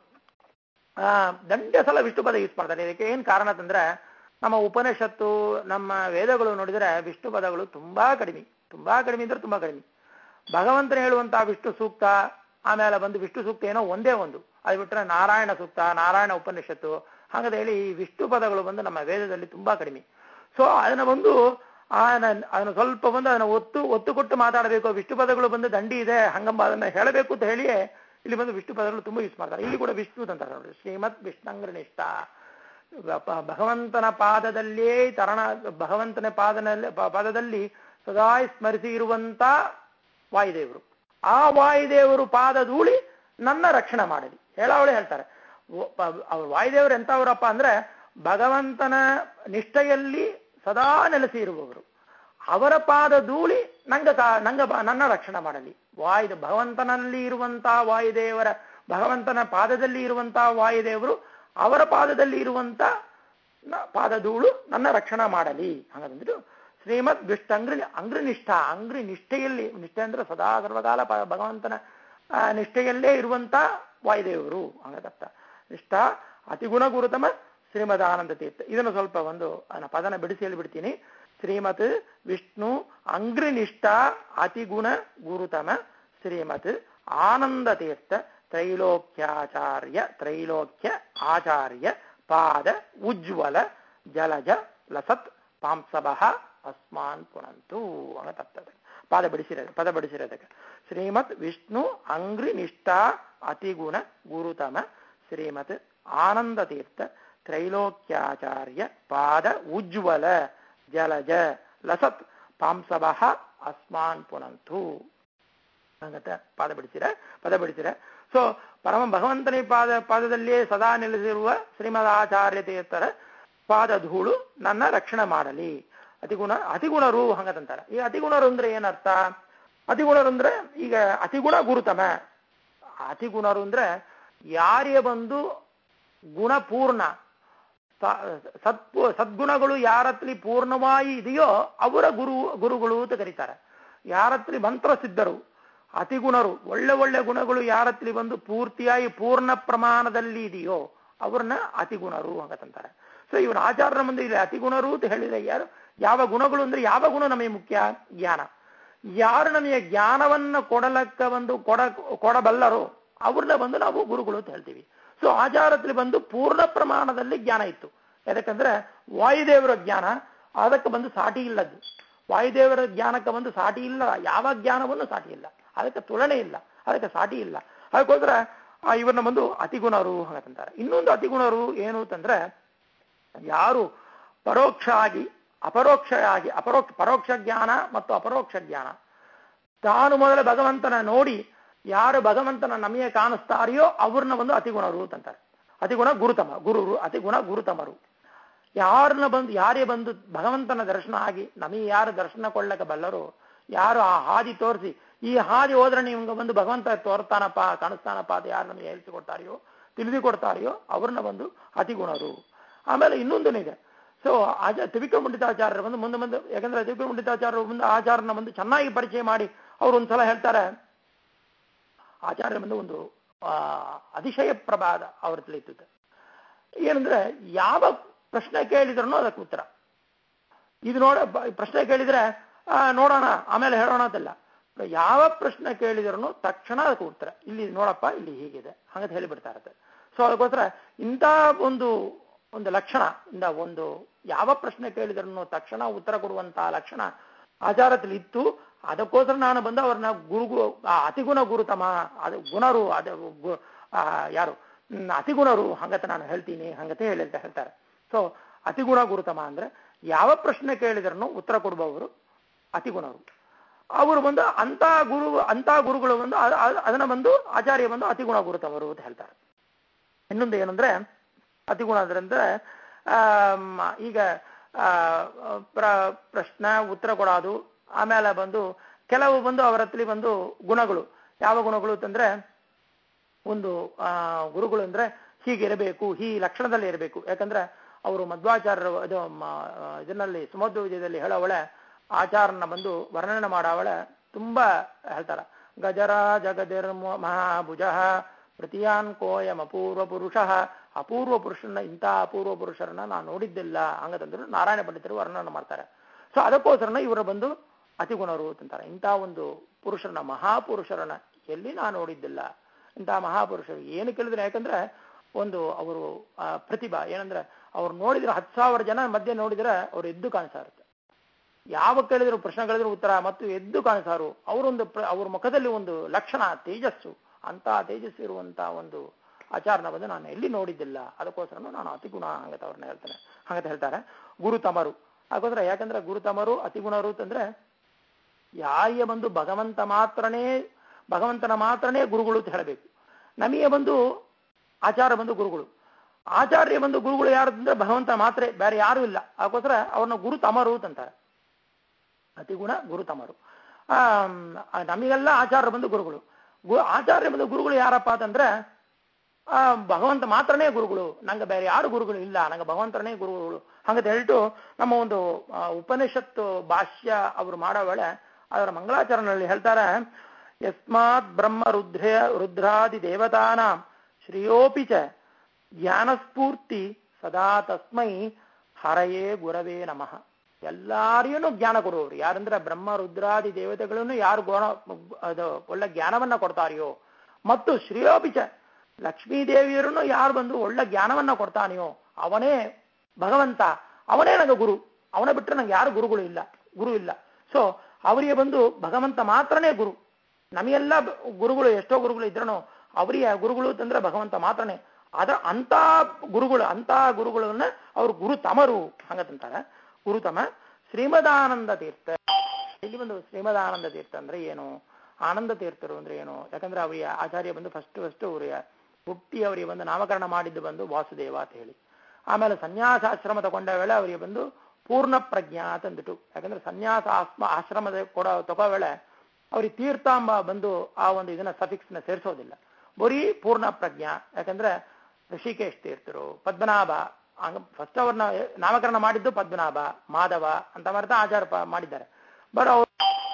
ಆ ದಂಡ್ಯ ಸಲ ವಿಷ್ಣು ಪದ ಯೂಸ್ ಮಾಡ್ತಾರೆ ಇದಕ್ಕೆ ಏನ್ ಕಾರಣ ಅಂತಂದ್ರೆ ನಮ್ಮ ಉಪನಿಷತ್ತು ನಮ್ಮ ವೇದಗಳು ನೋಡಿದ್ರೆ ವಿಷ್ಣು ಪದಗಳು ತುಂಬಾ ಕಡಿಮೆ ತುಂಬಾ ಕಡಿಮೆ ಅಂದ್ರೆ ತುಂಬಾ ಕಡಿಮೆ ಭಗವಂತನ ಹೇಳುವಂತಹ ವಿಷ್ಣು ಸೂಕ್ತ ಆಮೇಲೆ ಬಂದು ವಿಷ್ಣು ಸೂಕ್ತ ಏನೋ ಒಂದೇ ಒಂದು ಅದು ಬಿಟ್ಟರೆ ನಾರಾಯಣ ಸೂಕ್ತ ನಾರಾಯಣ ಉಪನಿಷತ್ತು ಹಾಗಾದ್ರೆ ಹೇಳಿ ಈ ವಿಷ್ಣು ಪದಗಳು ಬಂದು ನಮ್ಮ ವೇದದಲ್ಲಿ ತುಂಬಾ ಕಡಿಮೆ ಸೊ ಅದನ್ನ ಬಂದು ಆ ನನ್- ಅದನ್ನ ಸ್ವಲ್ಪ ಬಂದು ಅದನ್ನ ಒತ್ತು ಒತ್ತು ಕೊಟ್ಟು ಮಾತಾಡಬೇಕು ವಿಷ್ಣು ಪದಗಳು ಬಂದು ದಂಡಿ ಇದೆ ಹಂಗಂಬ ಅದನ್ನ ಹೇಳಬೇಕು ಅಂತ ಹೇಳಿಯೇ ಇಲ್ಲಿ ಬಂದು ವಿಷ್ಣು ಪದಗಳು ತುಂಬಾ ಯೂಸ್ ಮಾಡ್ತಾರೆ ಇಲ್ಲಿ ಕೂಡ ವಿಷ್ಣು ಅಂತಾರೆ ನೋಡಿ ಶ್ರೀಮತ್ ವಿಷ್ಣಂಗ್ರನಿಷ್ಠ ಪ- ಭಗವಂತನ ಪಾದದಲ್ಲಿಯೇ ತರಣ ಭಗವಂತನ ಪಾದನಲ್ಲಿ ಪ- ಪಾದದಲ್ಲಿ ಸದಾ ಸ್ಮರಿಸಿ ಇರುವಂತ ವಾಯುದೇವರು ಆ ವಾಯುದೇವರು ಪಾದ ಧೂಳಿ ನನ್ನ ರಕ್ಷಣೆ ಮಾಡಲಿ ಹೇಳಾವಳಿ ಹೇಳ್ತಾರೆ ವ- ಪ- ಅವ್ರು ವಾಯುದೇವರು ಎಂತವರಪ್ಪ ಅಂದ್ರೆ ಭಗವಂತನ ನಿಷ್ಠೆಯಲ್ಲಿ ಸದಾ ನೆಲೆಸಿ ಇರುವವರು ಅವರ ಪಾದ ಧೂಳಿ ನಂಗ ಕಾ- ನಂಗ ಬ- ನನ್ನ ರಕ್ಷಣೆ ಮಾಡಲಿ ವಾಯು ಭಗವಂತನಲ್ಲಿ ಇರುವಂತಹ ವಾಯುದೇವರ ಭಗವಂತನ ಪಾದದಲ್ಲಿ ಇರುವಂತಹ ವಾಯುದೇವರು ಅವರ ಪಾದದಲ್ಲಿ ಇರುವಂತ ನ- ಪಾದಧೂಳು ನನ್ನ ರಕ್ಷಣೆ ಮಾಡಲಿ ಹಾಗಂದ್ರೆ ಶ್ರೀಮದ್ ವಿಷ್ಣು ಅಂಗ್ರಿ ಅಂಗ್ರಿನಿಷ್ಠ ಅಂಗ್ರಿ ನಿಷ್ಠೆಯಲ್ಲಿ ನಿಷ್ಠೆ ಅಂದ್ರೆ ಸದಾ ಸರ್ವಕಾಲ ಪ- ಭಗವಂತನ ಆ, ನಿಷ್ಠೆಯಲ್ಲೇ ಇರುವಂತ ವಾಯುದೇವರು ಹಂಗದತ್ತ ನಿಷ್ಠ ಅತಿಗುಣ ಗುರುತಮ ಶ್ರೀಮದ್ ಆನಂದ ತೀರ್ಥ ಇದನ್ನು ಸ್ವಲ್ಪ ಒಂದು ಅದನ್ನ ಪದನ ಬಿಡಿಸಿ ಹೇಳಿಬಿಡ್ತೀನಿ ಶ್ರೀಮತ್ ವಿಷ್ಣು ಅಂಗ್ರಿನಿಷ್ಠ ಅತಿಗುಣ ಗುರುತಮ ಶ್ರೀಮತ್ ಆನಂದ ತೀರ್ಥ ತ್ರೈಲೋಕ್ಯಾಚಾರ್ಯ ತ್ರೈಲೋಕ್ಯ ಆಚಾರ್ಯ ಪಾದ ಉಜ್ವಲ ಜಲಜ ಲಸತ್ ಪಾಂಸಭಃ ಅಸ್ಮಾನ್ ಪುನಂತು ಅನ್ನೋ ತಪ್ತದೆ ಪಾದ ಬಿಡಿಸಿರೋದು ಪದ ಬಿಡಿಸಿರೋದಕ್ಕೆ ಶ್ರೀಮತ್ ವಿಷ್ಣು ಅಂಗ್ರಿ ನಿಷ್ಠಾ ಅತಿಗುಣ ಗುರುತಮ ಶ್ರೀಮತ್ ಆನಂದ ತೀರ್ಥ ತ್ರೈಲೋಕ್ಯಾಚಾರ್ಯ ಪಾದ ಉಜ್ವಲ ಜಲಜ ಲಸತ್ ಪಾಂಸಭಃ ಅಸ್ಮಾನ್ ಪುನಂತು ಹಂಗತ್ತ ಪಾದ ಬಿಡಿಸಿರ ಪದ ಬಿಡಿಸಿರ ಸೊ ಪರಮ ಭಗವಂತನ ಪಾದ ಪಾದದಲ್ಲಿಯೇ ಸದಾ ನೆಲೆಸಿರುವ ಶ್ರೀಮದ್ ಆಚಾರ್ಯ ತೀರ್ಥರ ಪಾದ ಧೂಳು ನನ್ನ ರಕ್ಷಣೆ ಮಾಡಲಿ ಅತಿಗುಣ ಅತಿಗುಣರು ಹಂಗಂತಾರೆ ಈ ಅತಿಗುಣರು ಅಂದ್ರೆ ಏನರ್ಥ ಅತಿಗುಣರು ಅಂದ್ರೆ ಈಗ ಅತಿಗುಣ ಗುರುತಮ ಅತಿಗುಣರು ಅಂದ್ರೆ ಯಾರೇ ಬಂದು ಗುಣಪೂರ್ಣ ಸ- ಸತ್ಪು ಸದ್ಗುಣಗಳು ಯಾರತ್ಲಿ ಪೂರ್ಣವಾಗಿ ಇದೆಯೋ ಅವರ ಗುರು ಗುರುಗಳು ಅಂತ ಕರೀತಾರೆ ಯಾರತ್ಲಿ ಮಂತ್ರ ಸಿದ್ಧರು ಅತಿಗುಣರು ಒಳ್ಳೆ ಒಳ್ಳೆ ಗುಣಗಳು ಯಾರತ್ಲಿ ಬಂದು ಪೂರ್ತಿಯಾಗಿ ಪೂರ್ಣ ಪ್ರಮಾಣದಲ್ಲಿ ಇದೆಯೋ ಅವ್ರನ್ನ ಅತಿಗುಣರು ಹಂಗಂತಾರೆ ಸೊ ಇವನ ಆಚಾರ್ಯರ ಮುಂದೆ ಇಲ್ಲಿ ಅತಿಗುಣರು ಅಂತ ಹೇಳಿದ್ರೆ ಯಾರು ಯಾವ ಗುಣಗಳು ಅಂದ್ರೆ ಯಾವ ಗುಣ ನಮಗೆ ಮುಖ್ಯ ಜ್ಞಾನ ಯಾರು ನಮಗೆ ಜ್ಞಾನವನ್ನ ಕೊಡಲಕ್ಕ ಬಂದು ಕೊಡ ಕೊಡಬಲ್ಲರೋ ಅವ್ರನ್ನ ಬಂದು ನಾವು ಗುರುಗಳು ಅಂತ ಹೇಳ್ತೀವಿ ಸೊ ಆಚಾರದಲ್ಲಿ ಬಂದು ಪೂರ್ಣ ಪ್ರಮಾಣದಲ್ಲಿ ಜ್ಞಾನ ಇತ್ತು ಯಾಕಂದ್ರೆ ವಾಯುದೇವರ ಜ್ಞಾನ ಅದಕ್ಕೆ ಬಂದು ಸಾಟಿ ಇಲ್ಲದ್ದು ವಾಯುದೇವರ ಜ್ಞಾನಕ್ಕೆ ಬಂದು ಸಾಟಿ ಇಲ್ಲ ಯಾವ ಜ್ಞಾನವನ್ನು ಸಾಟಿ ಇಲ್ಲ ಅದಕ್ಕೆ ತುಲನೆ ಇಲ್ಲ ಅದಕ್ಕೆ ಸಾಟಿ ಇಲ್ಲ ಅದಕ್ಕೋಸ್ಕರ ಆ ಇವ್ರನ್ನ ಬಂದು ಅತಿಗುಣರು ಹಾಗಂತಾರೆ ಇನ್ನೊಂದು ಅತಿಗುಣರು ಏನು ಅಂತಂದ್ರೆ ಯಾರು ಪರೋಕ್ಷ ಆಗಿ ಅಪರೋಕ್ಷ ಆಗಿ ಅಪರೋಕ್ಷ ಪರೋಕ್ಷ ಜ್ಞಾನ ಮತ್ತು ಅಪರೋಕ್ಷ ಜ್ಞಾನ ತಾನು ಮೊದಲ ಭಗವಂತನ ನೋಡಿ ಯಾರು ಭಗವಂತನ ನಮಗೆ ಕಾಣಿಸ್ತಾರೆಯೋ ಅವ್ರನ್ನ ಒಂದು ಅತಿಗುಣರು ಅಂತಾರೆ ಅತಿಗುಣ ಗುರುತಮ ಗುರುರು ಅತಿಗುಣ ಗುರುತಮರು ಯಾರನ್ನ ಬಂದು ಯಾರೇ ಬಂದು ಭಗವಂತನ ದರ್ಶನ ಆಗಿ ನಮಗೆ ಯಾರು ದರ್ಶನ ಕೊಳ್ಳಕ್ಕೆ ಬಲ್ಲರೋ ಯಾರು ಆ ಹಾದಿ ತೋರಿಸಿ ಈ ಹಾದಿ ಹೋದ್ರೆ ನಿಮ್ಗೆ ಬಂದು ಭಗವಂತ ತೋರ್ತಾನಪ್ಪ ಕಾಣಿಸ್ತಾನಪ್ಪ ಅಂತ ಯಾರು ನಮಗೆ ಹೇಳಿಸಿಕೊಡ್ತಾರೆಯೋ ತಿಳಿದು ಕೊಡ್ತಾರೆಯೋ ಅವ್ರನ್ನ ಬಂದು ಅತಿಗುಣರು ಆಮೇಲೆ ಇನ್ನೊಂದು ಇದೆ ಸೊ ಆಚ ತ್ರಿವಿಕ್ರಮ ಪಂಡಿತಾಚಾರ್ಯರು ಬಂದು ಮುಂದೆ ಬಂದು ಯಾಕಂದ್ರೆ ತ್ರಿವಿಕ್ರಮ ಪಂಡಿತಾಚಾರ್ಯರು ಮುಂದೆ ಆಚಾರನ ಬಂದು ಚೆನ್ನಾಗಿ ಪರಿಚಯ ಮಾಡಿ ಅವ್ರು ಒಂದ್ಸಲ ಹೇಳ್ತಾರೆ ಆಚಾರ್ಯ ಬಂದು ಒಂದು ಆ ಅತಿಶಯ ಪ್ರಭಾದ ಅವ್ರ ಹತ್ರ ಇತ್ತು ಏನಂದ್ರೆ ಯಾವ ಪ್ರಶ್ನೆ ಕೇಳಿದ್ರೂ ಅದಕ್ಕೆ ಉತ್ತರ ಇದು ನೋಡ ಬ- ಪ್ರಶ್ನೆ ಕೇಳಿದ್ರೆ ಆ, ನೋಡೋಣ ಆಮೇಲೆ ಹೇಳೋಣ ಅಂತಲ್ಲ ಯಾವ ಪ್ರಶ್ನೆ ಕೇಳಿದ್ರು ತಕ್ಷಣ ಅದಕ್ಕೆ ಉತ್ತರ ಇಲ್ಲಿ ನೋಡಪ್ಪ ಇಲ್ಲಿ ಹೀಗಿದೆ ಹಂಗಂತ ಹೇಳಿಬಿಡ್ತಾ ಇರುತ್ತೆ ಸೊ ಅದಕ್ಕೋಸ್ಕರ ಇಂಥ ಒಂದು ಒಂದು ಲಕ್ಷಣ ಇಂದ ಒಂದು ಯಾವ ಪ್ರಶ್ನೆ ಕೇಳಿದ್ರು ತಕ್ಷಣ ಉತ್ತರ ಕೊಡುವಂತಹ ಲಕ್ಷಣ ಆಚಾರದಲ್ಲಿ ಇತ್ತು ಅದಕ್ಕೋಸ್ಕರ ನಾನು ಬಂದು ಅವ್ರನ್ನ ಗುರು ಆ ಅತಿಗುಣ ಗುರುತಮ ಅದು ಗುಣರು ಅದು ಗು- ಆ, ಯಾರು ಹ್ಮ್, ಅತಿಗುಣರು ಹಂಗತೆ ನಾನು ಹೇಳ್ತೀನಿ ಹಂಗತೆ ಹೇಳಿ ಅಂತ ಹೇಳ್ತಾರೆ ಸೊ ಅತಿಗುಣ ಗುರುತಮ ಅಂದ್ರೆ ಯಾವ ಪ್ರಶ್ನೆ ಕೇಳಿದ್ರೂ ಉತ್ತರ ಕೊಡುವವರು ಅತಿ ಗುಣರು ಅವರು ಬಂದು ಅಂತ ಗುರು ಅಂತ ಗುರುಗಳು ಬಂದು ಅ- ಅ- ಅದನ್ನ ಬಂದು ಆಚಾರ್ಯ ಬಂದು ಅತಿ ಗುಣ ಗುರುತವರು ಅಂತ ಹೇಳ್ತಾರೆ ಇನ್ನೊಂದು ಏನಂದ್ರೆ ಅತಿಗುಣ ಅಂದ್ರೆ ಆಮ್, ಈಗ ಆ, ಪ್ರ ಪ್ರಶ್ನೆ ಉತ್ತರ ಕೊಡೋದು ಆಮೇಲೆ ಬಂದು ಕೆಲವು ಬಂದು ಅವರ ಹತ್ರ ಬಂದು ಗುಣಗಳು ಯಾವ ಗುಣಗಳು ಅಂತಂದ್ರೆ ಒಂದು ಆ ಗುರುಗಳು ಅಂದ್ರೆ ಹೀಗಿರಬೇಕು ಈ ಲಕ್ಷಣದಲ್ಲಿ ಇರಬೇಕು ಯಾಕಂದ್ರೆ ಅವರು ಮಧ್ವಾಚಾರ್ಯರು ಇದು ಮ- ಇದರಲ್ಲಿ ಸುಮಧ್ವ ವಿಜಯದಲ್ಲಿ ಹೇಳೋವಳೆ ಆಚಾರನ ಬಂದು ವರ್ಣನೆ ಮಾಡೋವಳೆ ತುಂಬಾ ಹೇಳ್ತಾರ ಗಜರ ಜಗದಿರ್ ಮಹಾಭುಜ ಪ್ರತಿಯಾನ್ ಕೋಯಂ ಅಪೂರ್ವ ಪುರುಷ ಅಪೂರ್ವ ಪುರುಷನ ಇಂಥ ಅಪೂರ್ವ ಪುರುಷರನ್ನ ನಾನು ನೋಡಿದ್ದಿಲ್ಲ ಹಂಗಂತಂದ್ರು ನಾರಾಯಣ ಪಂಡಿತರು ವರ್ಣನೆ ಮಾಡ್ತಾರೆ ಸೊ ಅದಕ್ಕೋಸ್ಕರನ ಇವರ ಬಂದು ಅತಿಗುಣರು ಅಂತಾರೆ ಇಂಥ ಒಂದು ಪುರುಷರನ್ನ ಮಹಾಪುರುಷರನ್ನ ಎಲ್ಲಿ ನಾನು ನೋಡಿದ್ದಿಲ್ಲ ಇಂಥ ಮಹಾಪುರುಷರು ಏನು ಕೇಳಿದ್ರೆ ಯಾಕಂದ್ರೆ ಒಂದು ಅವರು ಆ, ಪ್ರತಿಭಾ ಏನಂದ್ರೆ ಅವ್ರು ನೋಡಿದ್ರೆ ಹತ್ತು ಸಾವಿರ ಜನ ಮಧ್ಯೆ ನೋಡಿದ್ರೆ ಅವ್ರು ಎದ್ದು ಕಾಣಿಸ್ತಾ ಇರುತ್ತೆ ಯಾವ ಕೇಳಿದ್ರು ಪ್ರಶ್ನೆ ಕೇಳಿದ್ರು ಉತ್ತರ ಮತ್ತು ಎದ್ದು ಕಾಣಿಸಾರು ಅವರೊಂದು ಪ್ರ- ಅವ್ರ ಮುಖದಲ್ಲಿ ಒಂದು ಲಕ್ಷಣ ತೇಜಸ್ಸು ಅಂತ ತೇಜಸ್ಸು ಇರುವಂತ ಒಂದು ಆಚಾರನ ಬಂದು ನಾನು ಎಲ್ಲಿ ನೋಡಿದ್ದಿಲ್ಲ ಅದಕ್ಕೋಸ್ಕರ ನಾನು ಅತಿಗುಣ ಹಂಗತ ಅವ್ರನ್ನ ಹೇಳ್ತಾನೆ ಹಂಗತ ಹೇಳ್ತಾರೆ ಗುರುತಮರು ಅದಕ್ಕೋಸ್ಕರ ಯಾಕಂದ್ರೆ ಗುರುತಮರು ಅತಿಗುಣರು ಅಂತಂದ್ರೆ ಯಾರಿಗೆ ಬಂದು ಭಗವಂತ ಮಾತ್ರನೇ ಭಗವಂತನ ಮಾತ್ರನೇ ಗುರುಗಳು ಅಂತ ಹೇಳಬೇಕು ನಮಗೆ ಬಂದು ಆಚಾರ ಬಂದು ಗುರುಗಳು ಆಚಾರ್ಯ ಬಂದು ಗುರುಗಳು ಯಾರು ಅಂದ್ರೆ ಭಗವಂತ ಮಾತ್ರ ಬೇರೆ ಯಾರು ಇಲ್ಲ ಅದಕ್ಕೋಸ್ಕರ ಅವ್ರನ್ನ ಗುರು ತಮರು ಅಂತಾರೆ ಅತಿಗುಣ ಗುರು ತಮರು ಆಮ್, ಆ, ನಮಗೆಲ್ಲ ಆಚಾರ್ಯ ಬಂದು ಗುರುಗಳು ಗು ಆಚಾರ್ಯ ಬಂದು ಗುರುಗಳು ಯಾರಪ್ಪ ಅಂತಂದ್ರೆ ಆ, ಭಗವಂತ ಮಾತ್ರನೇ ಗುರುಗಳು ನಂಗೆ ಬೇರೆ ಯಾರು ಗುರುಗಳು ಇಲ್ಲ ನಂಗೆ ಭಗವಂತನೇ ಗುರುಗಳು ಹಂಗಂತ ಹೇಳ್ಬಿಟ್ಟು ನಮ್ಮ ಒಂದು ಆ, ಉಪನಿಷತ್ತು ಭಾಷ್ಯ ಅವರು ಮಾಡೋ ವೇಳೆ ಅದರ ಮಂಗಳಾಚರಣೆಯಲ್ಲಿ ಹೇಳ್ತಾರೆ ಯಸ್ಮಾತ್ ಬ್ರಹ್ಮ ರುದ್ರ ರುದ್ರಾದಿ ದೇವತಾನ ಶ್ರೇಯೋಪಿ ಚ ಜ್ಞಾನಸ್ಫೂರ್ತಿ ಸದಾ ತಸ್ಮೈ ಹರಯೇ ಗುರವೇ ನಮಃ ಎಲ್ಲಾರಿಗೂ ಜ್ಞಾನ ಕೊಡುವವರು ಯಾರಂದ್ರೆ ಬ್ರಹ್ಮ ರುದ್ರಾದಿ ದೇವತೆಗಳನ್ನು ಯಾರು ಗುಣ ಅದು ಒಳ್ಳೆ ಜ್ಞಾನವನ್ನ ಕೊಡ್ತಾರೆಯೋ ಮತ್ತು ಶ್ರೇಯೋಪಿಚ ಲಕ್ಷ್ಮೀ ದೇವಿಯರನ್ನು ಯಾರು ಬಂದು ಒಳ್ಳೆ ಜ್ಞಾನವನ್ನ ಕೊಡ್ತಾನೆಯೋ ಅವನೇ ಭಗವಂತ ಅವನೇ ನಂಗೆ ಗುರು ಅವನ ಬಿಟ್ಟರೆ ನಂಗೆ ಯಾರು ಗುರುಗಳು ಇಲ್ಲ ಗುರು ಇಲ್ಲ ಸೊ ಅವರಿಗೆ ಬಂದು ಭಗವಂತ ಮಾತ್ರನೇ ಗುರು ನಮಗೆಲ್ಲ ಬ- ಗುರುಗಳು ಎಷ್ಟೋ ಗುರುಗಳು ಇದ್ರೂ ಅವರಿಗೆ ಗುರುಗಳು ಅಂತಂದ್ರೆ ಭಗವಂತ ಮಾತ್ರನೇ ಅದ ಅಂತ ಗುರುಗಳು ಅಂತ ಗುರುಗಳನ್ನ ಅವ್ರು ಗುರು ತಮರು ಹಂಗಂತಾರೆ ಗುರುತಮ ಶ್ರೀಮದಾನಂದ ತೀರ್ಥ ಇಲ್ಲಿ ಒಂದು ಶ್ರೀಮದಾನಂದ ತೀರ್ಥ ಅಂದ್ರೆ ಏನು ಆನಂದ ತೀರ್ಥರು ಅಂದ್ರೆ ಏನು ಯಾಕಂದ್ರೆ ಅವರಿಗೆ ಆಚಾರ್ಯ ಬಂದು ಫಸ್ಟ್ ಫಸ್ಟ್ ಅವರಿಗೆ ಹುಟ್ಟಿ ಅವರಿಗೆ ಬಂದು ನಾಮಕರಣ ಮಾಡಿದ್ದು ಬಂದು ವಾಸುದೇವ ಅಂತ ಹೇಳಿ ಆಮೇಲೆ ಸನ್ಯಾಸಾಶ್ರಮ ತಗೊಂಡ ವೇಳೆ ಅವರಿಗೆ ಬಂದು ಪೂರ್ಣ ಪ್ರಜ್ಞಾ ಅಂತಂದ್ಬಿಟ್ಟು ಯಾಕಂದ್ರೆ ಸನ್ಯಾಸ ಆಸ್ಮ ಆಶ್ರಮದ ಕೊಡೋ ತಗೋ ವೇಳೆ ಅವ್ರಿಗೆ ತೀರ್ಥಾಂಬ ಬಂದು ಆ ಒಂದು ಇದನ್ನ ಸಫಿಕ್ಸ್ ನ ಸೇರಿಸೋದಿಲ್ಲ ಬರೀ ಪೂರ್ಣ ಪ್ರಜ್ಞಾ ಯಾಕಂದ್ರೆ ಋಷಿಕೇಶ್ ತೀರ್ಥರು ಪದ್ಮನಾಭ ಹಂಗ ಫಸ್ಟ್ ಅವ್ರನ್ನ ನಾಮಕರಣ ಮಾಡಿದ್ದು ಪದ್ಮನಾಭ ಮಾಧವ ಅಂತ ಮರ್ತ ಆಚಾರ ಪ- ಮಾಡಿದ್ದಾರೆ ಬಟ್ ಅವ್ರು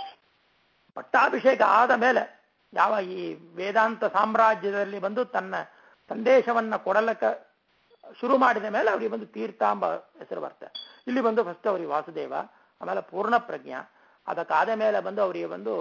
ಪಟ್ಟಾಭಿಷೇಕ ಆದ ಮೇಲೆ ಯಾವ ಈ ವೇದಾಂತ ಸಾಮ್ರಾಜ್ಯದಲ್ಲಿ ಬಂದು ತನ್ನ ಸಂದೇಶವನ್ನ ಕೊಡಲಕ್ಕ ಶುರು ಮಾಡಿದ ಮೇಲೆ ಅವರಿಗೆ ಬಂದು ತೀರ್ಥಾಂಬ ಹೆಸರು ಬರುತ್ತೆ ಇಲ್ಲಿ ಬಂದು ಫಸ್ಟ್ ಅವರಿಗೆ ವಾಸುದೇವ ಆಮೇಲೆ ಪೂರ್ಣ ಪ್ರಜ್ಞಾ ಅದಕ್ಕಾದ ಮೇಲೆ ಬಂದು ಅವರಿಗೆ ಬಂದು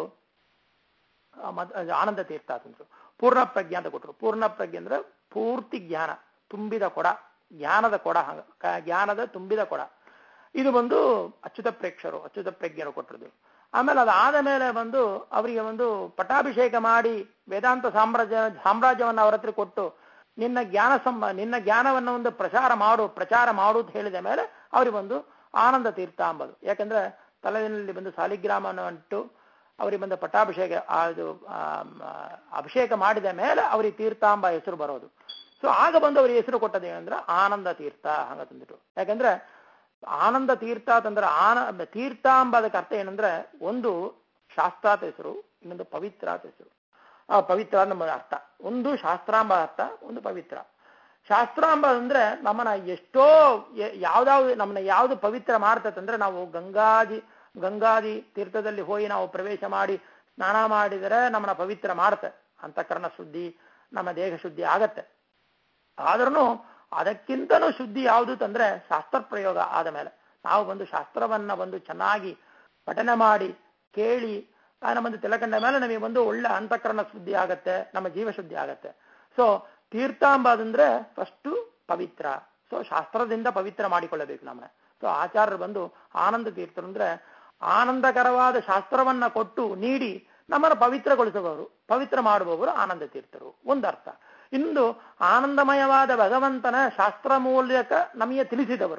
ಆ, ಮತ್- ಅದು ಆನಂದ ತೀರ್ಥ ಅಂತಂದ್ರು ಪೂರ್ಣ ಪ್ರಜ್ಞೆ ಅಂತ ಕೊಟ್ರು ಪೂರ್ಣ ಪ್ರಜ್ಞೆ ಅಂದ್ರೆ ಪೂರ್ತಿ ಜ್ಞಾನ ತುಂಬಿದ ಕೊಡ ಜ್ಞಾನದ ಕೊಡ ಹಂಗ ಕ- ಜ್ಞಾನದ ತುಂಬಿದ ಕೊಡ ಇದು ಬಂದು ಅಚ್ಯುತ ಪ್ರೇಕ್ಷರು ಅಚ್ಯುತ ಪ್ರಜ್ಞರು ಕೊಟ್ಟದ್ದು ಆಮೇಲೆ ಅದಾದ ಮೇಲೆ ಬಂದು ಅವರಿಗೆ ಒಂದು ಪಟ್ಟಾಭಿಷೇಕ ಮಾಡಿ ವೇದಾಂತ ಸಾಮ್ರಾಜ್ಯ ಸಾಮ್ರಾಜ್ಯವನ್ನ ಅವರ ಹತ್ರ ಕೊಟ್ಟು ನಿನ್ನ ಜ್ಞಾನ ಸಂಬ ನಿನ್ನ ಜ್ಞಾನವನ್ನು ಒಂದು ಪ್ರಚಾರ ಮಾಡು ಪ್ರಚಾರ ಮಾಡು ಅಂತ ಹೇಳಿದ ಮೇಲೆ ಅವ್ರಿಗೆ ಬಂದು ಆನಂದ ತೀರ್ಥ ಅಂಬದು ಯಾಕಂದ್ರೆ ತಲೆಯಲ್ಲಿ ಬಂದು ಸಾಲಿಗ್ರಾಮವನ್ನು ಅಂಟು ಅವರಿಗೆ ಬಂದ ಪಟ್ಟಾಭಿಷೇಕ ಅದು ಆಮ್, ಆ, ಅಭಿಷೇಕ ಮಾಡಿದ ಮೇಲೆ ಅವರಿಗೆ ತೀರ್ಥಾಂಬ ಹೆಸರು ಬರೋದು ಸೊ ಆಗ ಬಂದು ಅವರಿಗೆ ಹೆಸರು ಕೊಟ್ಟದ್ದು ಏನಂದ್ರೆ ಆನಂದ ತೀರ್ಥ ಹಂಗ ತಂದಿಟ್ಟು ಯಾಕಂದ್ರೆ ಆನಂದ ತೀರ್ಥ ಅಂತಂದ್ರೆ ಆನ ತೀರ್ಥಾಂಬ ಅದಕ್ಕೆ ಅರ್ಥ ಏನಂದ್ರೆ ಒಂದು ಶಾಸ್ತ್ರಾತ ಹೆಸರು ಇನ್ನೊಂದು ಪವಿತ್ರ ಅಂತ ಹೆಸರು ಆ ಪವಿತ್ರ ನಮ್ಮ ಅರ್ಥ ಒಂದು ಶಾಸ್ತ್ರಾಂಬ ಅರ್ಥ ಒಂದು ಪವಿತ್ರ ಶಾಸ್ತ್ರಾಂಬ ಅಂದ್ರೆ ನಮ್ಮನ್ನ ಎಷ್ಟೋ ಯ- ಯಾವ್ದಾವ್ದು ನಮ್ಮನ್ನ ಯಾವ್ದು ಪವಿತ್ರ ಮಾಡ್ತದಂದ್ರೆ ನಾವು ಗಂಗಾದಿ ಗಂಗಾದಿ ತೀರ್ಥದಲ್ಲಿ ಹೋಗಿ ನಾವು ಪ್ರವೇಶ ಮಾಡಿ ಸ್ನಾನ ಮಾಡಿದರೆ ನಮ್ಮನ್ನ ಪವಿತ್ರ ಮಾಡುತ್ತೆ ಅಂತಃಕರಣ ಶುದ್ಧಿ ನಮ್ಮ ದೇಹ ಶುದ್ಧಿ ಆಗತ್ತೆ ಆದ್ರೂ ಅದಕ್ಕಿಂತನೂ ಶುದ್ಧಿ ಯಾವುದು ತಂದ್ರೆ ಶಾಸ್ತ್ರ ಪ್ರಯೋಗ ಆದ ಮೇಲೆ ನಾವು ಬಂದು ಶಾಸ್ತ್ರವನ್ನ ಒಂದು ಚೆನ್ನಾಗಿ ಪಠನೆ ಮಾಡಿ ಕೇಳಿ ಆ ನಮ್ಮ ಒಂದು ತಿಲಕಂಡ ಮೇಲೆ ನಮಗೆ ಒಂದು ಒಳ್ಳೆ ಅಂತಃಕರಣ ಶುದ್ಧಿ ಆಗತ್ತೆ ನಮ್ಮ ಜೀವ ಶುದ್ಧಿ ಆಗತ್ತೆ ಸೊ ತೀರ್ಥಾಂಬ ಅದಂದ್ರೆ ಫಸ್ಟು ಪವಿತ್ರ ಸೊ ಶಾಸ್ತ್ರದಿಂದ ಪವಿತ್ರ ಮಾಡಿಕೊಳ್ಳಬೇಕು ನಮ್ಮನ್ನ ಸೊ ಆಚಾರ್ಯರು ಬಂದು ಆನಂದ ತೀರ್ಥರು ಅಂದ್ರೆ ಆನಂದಕರವಾದ ಶಾಸ್ತ್ರವನ್ನ ಕೊಟ್ಟು ನೀಡಿ ನಮ್ಮನ್ನು ಪವಿತ್ರಗೊಳಿಸುವವರು ಪವಿತ್ರ ಮಾಡುವವರು ಆನಂದ ತೀರ್ಥರು ಒಂದರ್ಥ ಇಂದು ಆನಂದಮಯವಾದ ಭಗವಂತನ ಶಾಸ್ತ್ರ ಮೂಲಕ ನಮಗೆ ತಿಳಿಸಿದವರು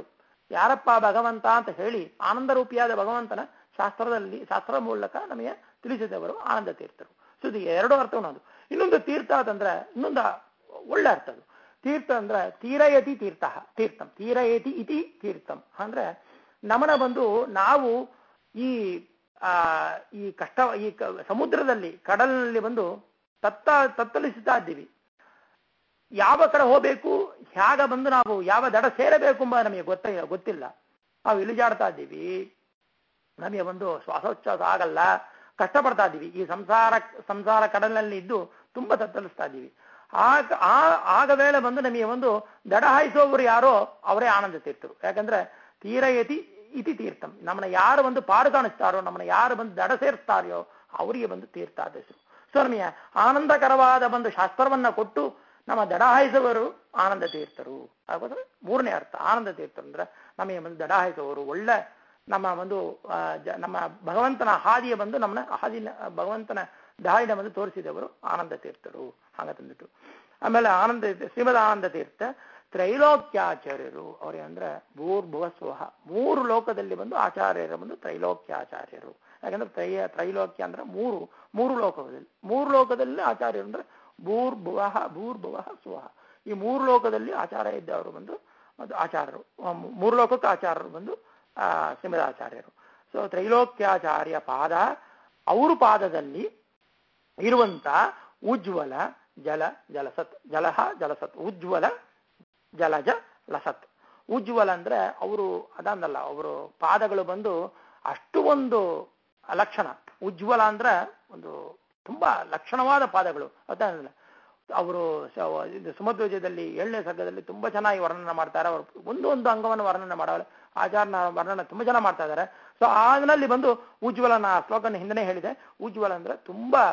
ಯಾರಪ್ಪ ಭಗವಂತ ಅಂತ ಹೇಳಿ ಆನಂದ ರೂಪಿಯಾದ ಭಗವಂತನ ಶಾಸ್ತ್ರದಲ್ಲಿ ಶಾಸ್ತ್ರದ ಮೂಲಕ ನಮಗೆ ತಿಳಿಸಿದವರು ಆನಂದ ತೀರ್ಥರು ಸೊ ಇದು ಎರಡು ಅರ್ಥ ಅನ್ನೋದು ಇನ್ನೊಂದು ತೀರ್ಥ ಅಂತಂದ್ರೆ ಇನ್ನೊಂದು ಒಳ್ಳೆ ಅರ್ಥ ಅದು ತೀರ್ಥ ಅಂದ್ರೆ ತೀರಯತಿ ತೀರ್ಥ ತೀರ್ಥಂ ತೀರಯತಿ ಇತಿ ತೀರ್ಥಂ ಅಂದ್ರೆ ನಮನ ಬಂದು ನಾವು ಈ ಆ ಈ ಕಷ್ಟ ಈ ಕ- ಸಮುದ್ರದಲ್ಲಿ ಕಡಲಿನಲ್ಲಿ ಬಂದು ತತ್ತ ತತ್ತಲಿಸುತ್ತಾ ಇದ್ದೀವಿ ಯಾವ ಕಡೆ ಹೋಗ್ಬೇಕು ಹೇಗ ಬಂದು ನಾವು ಯಾವ ದಡ ಸೇರಬೇಕು ಎಂಬ ನಮಗೆ ಗೊತ್ತ ಗೊತ್ತಿಲ್ಲ ನಾವು ಇಳಿಜಾಡ್ತಾ ಇದ್ದೀವಿ ನಮಗೆ ಒಂದು ಶ್ವಾಸೋಚ್ಛ್ವಾಸ ಆಗಲ್ಲ ಕಷ್ಟಪಡ್ತಾ ಇದ್ದೀವಿ ಈ ಸಂಸಾರ ಸಂಸಾರ ಕಡಲಿನಲ್ಲಿ ಇದ್ದು ತುಂಬಾ ತತ್ತಲಿಸ್ತಾ ಇದ್ದೀವಿ ಆಗ ಆ- ಆಗ ವೇಳೆ ಬಂದು ನಮಗೆ ಒಂದು ದಡ ಹಾಯಿಸುವವರು ಯಾರೋ ಅವರೇ ಆನಂದ ತೀರ್ಥರು ಯಾಕಂದ್ರೆ ತೀರಯತಿ ಇತಿ ತೀರ್ಥಂ ನಮ್ಮನ್ನ ಯಾರು ಬಂದು ಪಾರು ಕಾಣಿಸ್ತಾರೋ ನಮ್ಮನ್ನ ಯಾರು ಬಂದು ದಡ ಸೇರಿಸ್ತಾರೋ ಅವರಿಗೆ ಬಂದು ತೀರ್ಥ ಅಂತ ಹೆಸರು ಸೊ ನಮಗೆ ಆನಂದಕರವಾದ ಒಂದು ಶಾಸ್ತ್ರವನ್ನ ಕೊಟ್ಟು ನಮ್ಮ ದಡ ಹಾಯಿಸುವವರು ಆನಂದ ತೀರ್ಥರು ಹಾಗಾದ್ರೆ ಮೂರನೇ ಅರ್ಥ ಆನಂದ ತೀರ್ಥರು ಅಂದ್ರೆ ನಮಗೆ ಬಂದು ದಡ ಹಾಯಿಸುವವರು ಒಳ್ಳೆ ನಮ್ಮ ಒಂದು ಆ, ಜ- ನಮ್ಮ ಭಗವಂತನ ಹಾದಿಯ ಬಂದು ನಮ್ಮನ್ನ ಹಾದಿನ ಭಗವಂತನ ದಾರಿನ ಬಂದು ತೋರಿಸಿದವರು ಆನಂದ ತೀರ್ಥರು ಹಂಗ ತಂದಿಟ್ಟು ಆಮೇಲೆ ಆನಂದ ಶ್ರೀಮದ್ ಆನಂದ ತೀರ್ಥ ತ್ರೈಲೋಕ್ಯಾಚಾರ್ಯರು ಅವ್ರೆ ಅಂದ್ರೆ ಭೂರ್ಭುವ ಸ್ವಹ ಮೂರು ಲೋಕದಲ್ಲಿ ಬಂದು ಆಚಾರ್ಯರು ಬಂದು ತ್ರೈಲೋಕ್ಯಾಚಾರ್ಯರು ಯಾಕಂದ್ರೆ ತ್ರಯ ತ್ರೈಲೋಕ್ಯ ಅಂದ್ರೆ ಮೂರು ಮೂರು ಲೋಕದಲ್ಲಿ ಮೂರು ಲೋಕದಲ್ಲಿ ಆಚಾರ್ಯರು ಅಂದ್ರೆ ಭೂರ್ಭುವ ಭೂರ್ಭುವ ಸ್ವಹ ಈ ಮೂರು ಲೋಕದಲ್ಲಿ ಆಚಾರ್ಯ ಇದ್ದವರು ಬಂದು ಒಂದು ಆಚಾರ್ಯರು ಆ ಮೂ- ಮೂರು ಲೋಕಕ್ಕೆ ಆಚಾರ್ಯರು ಬಂದು ಆ ಶ್ರೀಮದಾಚಾರ್ಯರು ಸೊ ತ್ರೈಲೋಕ್ಯಾಚಾರ್ಯ ಪಾದ ಅವರು ಪಾದದಲ್ಲಿ ಇರುವಂತ ಉಜ್ವಲ ಜಲ ಜಲಸತ್ ಜಲಹ ಜಲಸತ್ ಉಜ್ವಲ ಜಲಜ ಲಸತ್ ಉಜ್ವಲ ಅಂದ್ರೆ ಅವರು ಅದಂದಲ್ಲ ಅವರು ಪಾದಗಳು ಬಂದು ಅಷ್ಟು ಒಂದು ಲಕ್ಷಣ ಉಜ್ವಲ ಅಂದ್ರೆ ಒಂದು ತುಂಬಾ ಲಕ್ಷಣವಾದ ಪಾದಗಳು ಅದಲ್ಲ ಅವರು ಸ- ಇದು ಸುಮಧ್ವಜದಲ್ಲಿ ಏಳನೇ ಸರ್ಗದಲ್ಲಿ ತುಂಬಾ ಚೆನ್ನಾಗಿ ವರ್ಣನೆ ಮಾಡ್ತಾರೆ ಅವರು ಒಂದು ಒಂದು ಅಂಗವನ್ನು ವರ್ಣನೆ ಮಾಡಲ್ಲ ಆಚಾರ್ಯನ ವರ್ಣನೆ ತುಂಬಾ ಜನ ಮಾಡ್ತಾ ಇದ್ದಾರೆ ಸೊ ಆಗಿನಲ್ಲಿ ಬಂದು ಉಜ್ವಲನ ಆ ಶ್ಲೋಕನ ಹಿಂದೆನೇ ಹೇಳಿದೆ ಉಜ್ವಲ ಅಂದ್ರೆ ತುಂಬಾ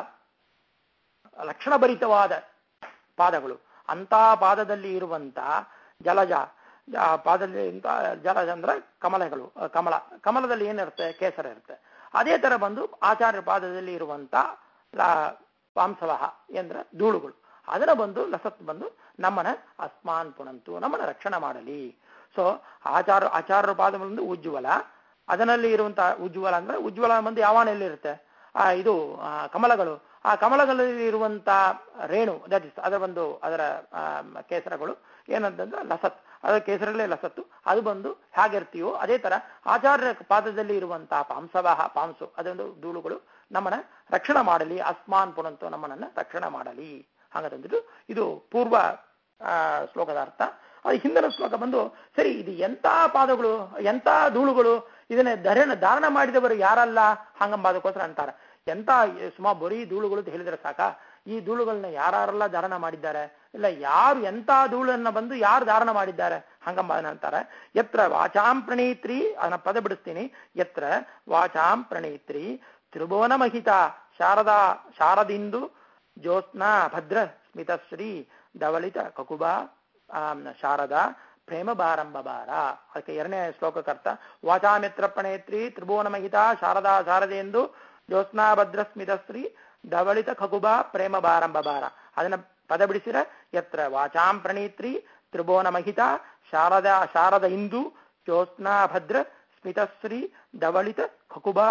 ಲಕ್ಷಣಭರಿತವಾದ ಪಾದಗಳು ಅಂತ ಪಾದದಲ್ಲಿ ಇರುವಂತ ಜಲಜ ಆ ಪಾದದಲ್ಲಿ ಇಂತ ಜಲಜ ಅಂದ್ರೆ ಕಮಲಗಳು ಆ, ಕಮಲ ಕಮಲದಲ್ಲಿ ಏನಿರುತ್ತೆ ಕೇಸರ ಇರುತ್ತೆ ಅದೇ ತರ ಬಂದು ಆಚಾರ್ಯ ಪಾದದಲ್ಲಿ ಇರುವಂತ ಲಾ- ಪಾಂಸವಹ ಎಂದ್ರೆ ಧೂಳುಗಳು ಅದನ್ನ ಬಂದು ಲಸತ್ ಬಂದು ನಮ್ಮನ ಅಸ್ಮಾನ್ ಪುಣಂತು ನಮ್ಮನ್ನ ರಕ್ಷಣೆ ಮಾಡಲಿ ಸೊ ಆಚಾರ ಆಚಾರ್ಯ ಪಾದ ಬಂದು ಉಜ್ವಲ ಅದರಲ್ಲಿ ಇರುವಂತ ಉಜ್ವಲ ಅಂದ್ರೆ ಉಜ್ವಲ ಬಂದು ಯಾವಾನ ಎಲ್ಲಿರುತ್ತೆ ಆ ಇದು ಆ, ಕಮಲಗಳು ಆ ಕಮಲಗಳಲ್ಲಿ ಇರುವಂತ ರೇಣು ದಟ್ ಇಸ್ ಅದರ ಒಂದು ಅದರ ಆ, ಕೇಸರಗಳು ಏನಂತಂದ್ರೆ ಲಸತ್ ಅದರ ಕೇಸರಗಳೇ ಲಸತ್ತು ಅದು ಬಂದು ಹೇಗಿರ್ತೀವೋ ಅದೇ ತರ ಆಚಾರ್ಯ ಪಾದದಲ್ಲಿ ಇರುವಂತಹ ಪಾಂಸವಾಹ ಪಾಂಸು ಅದೊಂದು ಧೂಳುಗಳು ನಮ್ಮನ್ನ ರಕ್ಷಣೆ ಮಾಡಲಿ ಅಸ್ಮಾನ್ ಪುಣಂತು ನಮ್ಮನ್ನ ರಕ್ಷಣೆ ಮಾಡಲಿ ಹಾಗಂತಂದ್ಬಿಟ್ಟು ಇದು ಪೂರ್ವ ಆ, ಶ್ಲೋಕದ ಅರ್ಥ ಅದು ಹಿಂದಿನ ಶ್ಲೋಕ ಬಂದು ಸರಿ ಇದು ಎಂತ ಪಾದಗಳು ಎಂತ ಧೂಳುಗಳು ಇದನ್ನ ಧರಣ ಧಾರಣ ಮಾಡಿದವರು ಯಾರಲ್ಲ ಹಂಗಂಬ ಅದಕ್ಕೋಸ್ಕರ ಅಂತಾರೆ ಎಂತ ಸುಮಾ ಬರೀ ಧೂಳುಗಳು ಅಂತ ಹೇಳಿದ್ರೆ ಸಾಕ ಈ ಧೂಳುಗಳನ್ನ ಯಾರೆಲ್ಲ ಧಾರಣ ಮಾಡಿದ್ದಾರೆ ಇಲ್ಲ ಯಾರು ಎಂತ ಧೂಳನ್ನ ಬಂದು ಯಾರು ಧಾರಣ ಮಾಡಿದ್ದಾರೆ ಹಂಗಂಬ ಅದನ್ನ ಅಂತಾರೆ ಯತ್ರ ವಾಚಾಂ ಪ್ರಣೀತ್ರಿ ಅದನ್ನ ಪದ ಬಿಡಿಸ್ತೀನಿ ಯತ್ರ ವಾಚಾಂ ಪ್ರಣೀತ್ರಿ ತ್ರಿಭುವನ ಮಹಿತ ಶಾರದಾ ಶಾರದಿಂದು ಜ್ಯೋತ್ಸ್ನಾ ಭದ್ರ ಸ್ಮಿತಶ್ರೀ ಧವಳಿತ ಕಕುಬ ಆಮ್, ಶಾರದಾ ಪ್ರೇಮ ಬಾರಂಬ ಬಾರ ಅದಕ್ಕೆ ಎರಡನೇ ಶ್ಲೋಕಕರ್ತ ವಾಚಾಮಿತ್ರ ಪ್ರಣೇತ್ರಿ ತ್ರಿಭುವನ ಮಹಿತ ಶಾರದಾ ಶಾರದೆಂದು ಜ್ಯೋತ್ಸ್ನಾ ಭದ್ರ ಸ್ಮಿತಶ್ರೀ ಧವಳಿತ ಖಗುಬ ಪ್ರೇಮ ಬಾರಂಬ ಬಾರ ಅದನ್ನ ಪದ ಬಿಡಿಸಿರ ಯತ್ರ ವಾಚಾಂ ಪ್ರಣೀತ್ರಿ ತ್ರಿಭುವನ ಮಹಿತ ಶಾರದಾ ಶಾರದ ಇಂದು ಜ್ಯೋತ್ಸ್ನಾ ಭದ್ರ ಸ್ಮಿತಶ್ರೀ ಧವಳಿತ ಖಕುಬ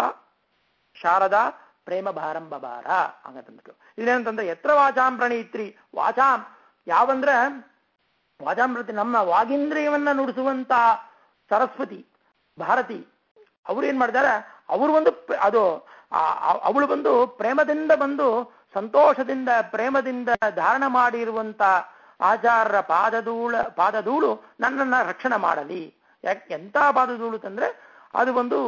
ಶಾರದಾ ಪ್ರೇಮ ಭಾರಂಬ ಬಾರ ಹಂಗಂತಂದ್ಬಿಟ್ಟು ಇದೇನಂತಂದ್ರೆ ಎತ್ರ ವಾಚಾಂ ಪ್ರಣೀತ್ರಿ ವಾಚಾಂ ಯಾವಂದ್ರೆ ವಾಚಾಮೃತಿ ನಮ್ಮ ವಾಗೀಂದ್ರಿಯವನ್ನ ನುಡಿಸುವಂತ ಸರಸ್ವತಿ ಭಾರತಿ ಅವ್ರು ಏನ್ ಮಾಡಿದಾರೆ ಅವರು ಒಂದು ಪ್ರ- ಅದು ಆ- ಆ- ಅವಳು ಬಂದು ಪ್ರೇಮದಿಂದ ಬಂದು ಸಂತೋಷದಿಂದ ಪ್ರೇಮದಿಂದ ಧಾರಣ ಮಾಡಿರುವಂತ ಆಚಾರ್ಯರ ಪಾದಧೂಳ ಪಾದಧೂಳು ನನ್ನನ್ನ ರಕ್ಷಣೆ ಮಾಡಲಿ ಯಾಕೆ ಎಂತ ಪಾದಧೂಳು ತಂದ್ರೆ ಅದು ಒಂದು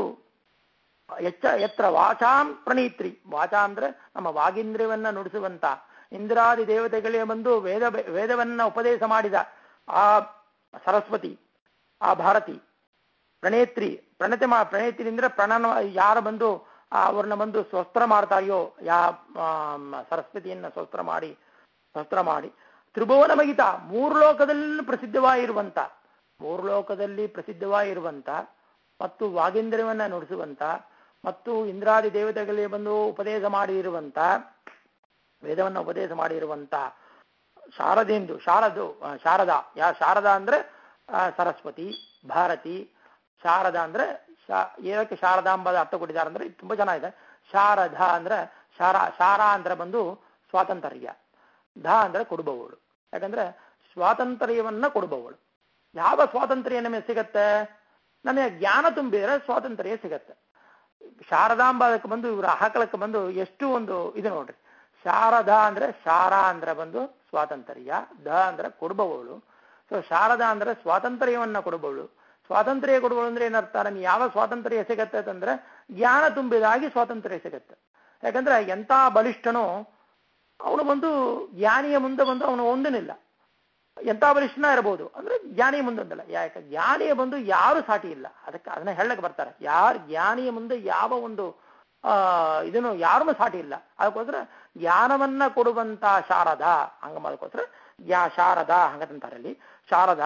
ಎಚ್ಚ ಎತ್ರ ವಾಚಾಂ ಪ್ರಣೀತ್ರಿ ವಾಚಾ ಅಂದ್ರೆ ನಮ್ಮ ವಾಗೀಂದ್ರಿಯವನ್ನ ನುಡಿಸುವಂತ ಇಂದ್ರಾದಿ ದೇವತೆಗಳಿಗೆ ಬಂದು ವೇದ ವೇದವನ್ನ ಉಪದೇಶ ಮಾಡಿದ ಆ ಸರಸ್ವತಿ ಆ ಭಾರತಿ ಪ್ರಣೇತ್ರಿ ಪ್ರಣತೆ ಮಾ ಪ್ರಣೇತ್ರಿ ಅಂದ್ರೆ ಪ್ರಣನ ಯಾರು ಬಂದು ಆ ಅವ್ರನ್ನ ಬಂದು ಸ್ವಸ್ತ್ರ ಮಾಡ್ತಾರೆಯೋ ಯಾ ಆಮ್, ಸರಸ್ವತಿಯನ್ನ ಸ್ವಸ್ತ್ರ ಮಾಡಿ ಸ್ವಸ್ತ್ರ ಮಾಡಿ ತ್ರಿಭುವನ ಮಗಿತ ಮೂರು ಲೋಕದಲ್ಲಿ ಪ್ರಸಿದ್ಧವಾಗಿರುವಂತ ಮೂರು ಲೋಕದಲ್ಲಿ ಪ್ರಸಿದ್ಧವಾಗಿರುವಂತ ಮತ್ತು ವಾಗೇಂದ್ರವನ್ನ ನುಡಿಸುವಂತ ಮತ್ತು ಇಂದ್ರಾದಿ ದೇವತೆಗಳಿಗೆ ಬಂದು ಉಪದೇಶ ಮಾಡಿರುವಂತ ವೇದವನ್ನ ಉಪದೇಶ ಮಾಡಿರುವಂತ ಶಾರದೆಂದು ಶಾರದು ಆ, ಶಾರದಾ ಯಾ ಶಾರದಾ ಅಂದ್ರೆ ಆ, ಸರಸ್ವತಿ ಭಾರತಿ ಶಾರದಾ ಅಂದ್ರೆ ಶಾ ಏನಕ್ಕೆ ಶಾರದಾಂಬದ ಅರ್ಥ ಕೊಟ್ಟಿದ್ದಾರೆ ಅಂದ್ರೆ ಇದು ತುಂಬಾ ಚೆನ್ನಾಗಿದೆ ಶಾರದಾ ಅಂದ್ರೆ ಶಾರ ಶಾರ ಅಂದ್ರೆ ಬಂದು ಸ್ವಾತಂತ್ರ್ಯ ಧ ಅಂದ್ರೆ ಕೊಡುಬವಳು ಯಾಕಂದ್ರೆ ಸ್ವಾತಂತ್ರ್ಯವನ್ನ ಕೊಡುಬವಳು ಯಾವ ಸ್ವಾತಂತ್ರ್ಯ ನಮಗೆ ಸಿಗತ್ತೆ ನಮಗೆ ಜ್ಞಾನ ತುಂಬಿದ್ರೆ ಸ್ವಾತಂತ್ರ್ಯ ಸಿಗತ್ತೆ ಶಾರದಾಂಬ ಅದಕ್ಕೆ ಬಂದು ಇವ್ರ ಹಾಕಲಕ್ಕೆ ಬಂದು ಎಷ್ಟು ಒಂದು ಇದು ನೋಡ್ರಿ ಶಾರದಾ ಅಂದ್ರೆ ಶಾರ ಅಂದ್ರೆ ಬಂದು ಸ್ವಾತಂತ್ರ್ಯ ದ ಅಂದ್ರೆ ಕೊಡುಬವಳು ಸೊ ಶಾರದಾ ಅಂದ್ರೆ ಸ್ವಾತಂತ್ರ್ಯವನ್ನ ಕೊಡುಬವಳು ಸ್ವಾತಂತ್ರ್ಯ ಕೊಡುವಳು ಅಂದ್ರೆ ಏನರ್ಥ ನಮ್ಗೆ ಯಾವ ಸ್ವಾತಂತ್ರ್ಯ ಸಿಗತ್ತೆ ಅಂತಂದ್ರೆ ಜ್ಞಾನ ತುಂಬಿದಾಗಿ ಸ್ವಾತಂತ್ರ್ಯ ಸಿಗತ್ತೆ ಯಾಕಂದ್ರೆ ಎಂತ ಬಲಿಷ್ಠನೋ ಅವನು ಬಂದು ಜ್ಞಾನಿಯ ಮುಂದೆ ಬಂದು ಅವನು ಒಂದನಿಲ್ಲ ಎಂತ ಬಲಿಷ್ಠನ ಇರಬಹುದು ಅಂದ್ರೆ ಜ್ಞಾನಿಯ ಮುಂದೆ ಒಂದಲ್ಲ ಯಾಕೆ ಜ್ಞಾನಿಯ ಬಂದು ಯಾರು ಸಾಟಿ ಇಲ್ಲ ಅದಕ್ಕೆ ಅದನ್ನ ಹೇಳಕ್ ಬರ್ತಾರೆ ಯಾರು ಜ್ಞಾನಿಯ ಮುಂದೆ ಯಾವ ಒಂದು ಆ ಇದನ್ನು ಯಾರನ್ನು ಸಾಟಿ ಇಲ್ಲ ಅದಕ್ಕೋಸ್ಕರ ಜ್ಞಾನವನ್ನ ಕೊಡುವಂತ ಶಾರದಾ ಹಂಗ ಅದಕ್ಕೋಸ್ಕರ ಯಾ ಶಾರದಾ ಹಂಗಂತಾರೆ ಅಲ್ಲಿ ಶಾರದಾ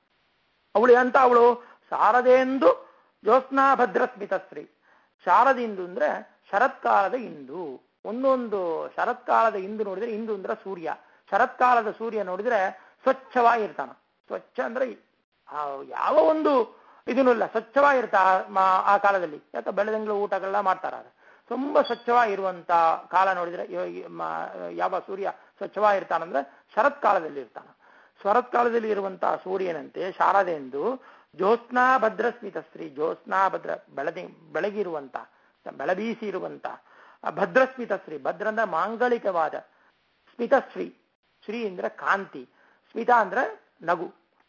ಅವಳು ಎಂತ ಅವಳು ಶಾರದೆಂದು ಜ್ಯೋತ್ಸ್ನಾ ಭದ್ರ ಸ್ಮಿತಶ್ರೀ ಶಾರದಿಂದು ಅಂದ್ರೆ ಶರತ್ಕಾಲದ ಇಂದು ಒಂದೊಂದು ಶರತ್ಕಾಲದ ಇಂದು ನೋಡಿದ್ರೆ ಇಂದು ಅಂದ್ರೆ ಸೂರ್ಯ ಶರತ್ಕಾಲದ ಸೂರ್ಯ ನೋಡಿದ್ರೆ ಸ್ವಚ್ಛವಾಗಿರ್ತಾನ ಸ್ವಚ್ಛ ಅಂದ್ರೆ ಆ ಯಾವ ಒಂದು ಇದೂ ಇಲ್ಲ ಸ್ವಚ್ಛವಾಗಿರ್ತಾ ಆ- ಆ ಕಾಲದಲ್ಲಿ ಯಾಕೆ ಬೆಳೆದಂಗ್ಳು ಊಟಗಳೆಲ್ಲ ಮಾಡ್ತಾರ ತುಂಬಾ ಸ್ವಚ್ಛವಾಗಿರುವಂತ ಕಾಲ ನೋಡಿದ್ರೆ ಇವ- ಈ ಮ- ಯಾವ ಸೂರ್ಯ ಸ್ವಚ್ಛವಾಗಿರ್ತಾನಂದ್ರೆ ಶರತ್ಕಾಲದಲ್ಲಿ ಇರ್ತಾನ ಶರತ್ಕಾಲದಲ್ಲಿ ಇರುವಂತಹ ಸೂರ್ಯನಂತೆ ಶಾರದೆಂದು ಜ್ಯೋತ್ಸ್ನಾ ಭದ್ರ ಸ್ಮಿತಶ್ರೀ ಜ್ಯೋತ್ಸ್ನಾ ಭದ್ರ ಬೆಳದಿ ಬೆಳಗಿರುವಂತ ಬೆಳಬೀಸಿ ಇರುವಂತ ಭದ್ರಸ್ಮಿತಶ್ರೀ ಭದ್ರ ಅಂದ್ರೆ ಮಾಂಗಳಿಕವಾದ ಸ್ಮಿತಶ್ರೀ ಶ್ರೀ ಅಂದ್ರೆ ಕಾಂತಿ ಸ್ಮಿತ ಅಂದ್ರೆ ನಗು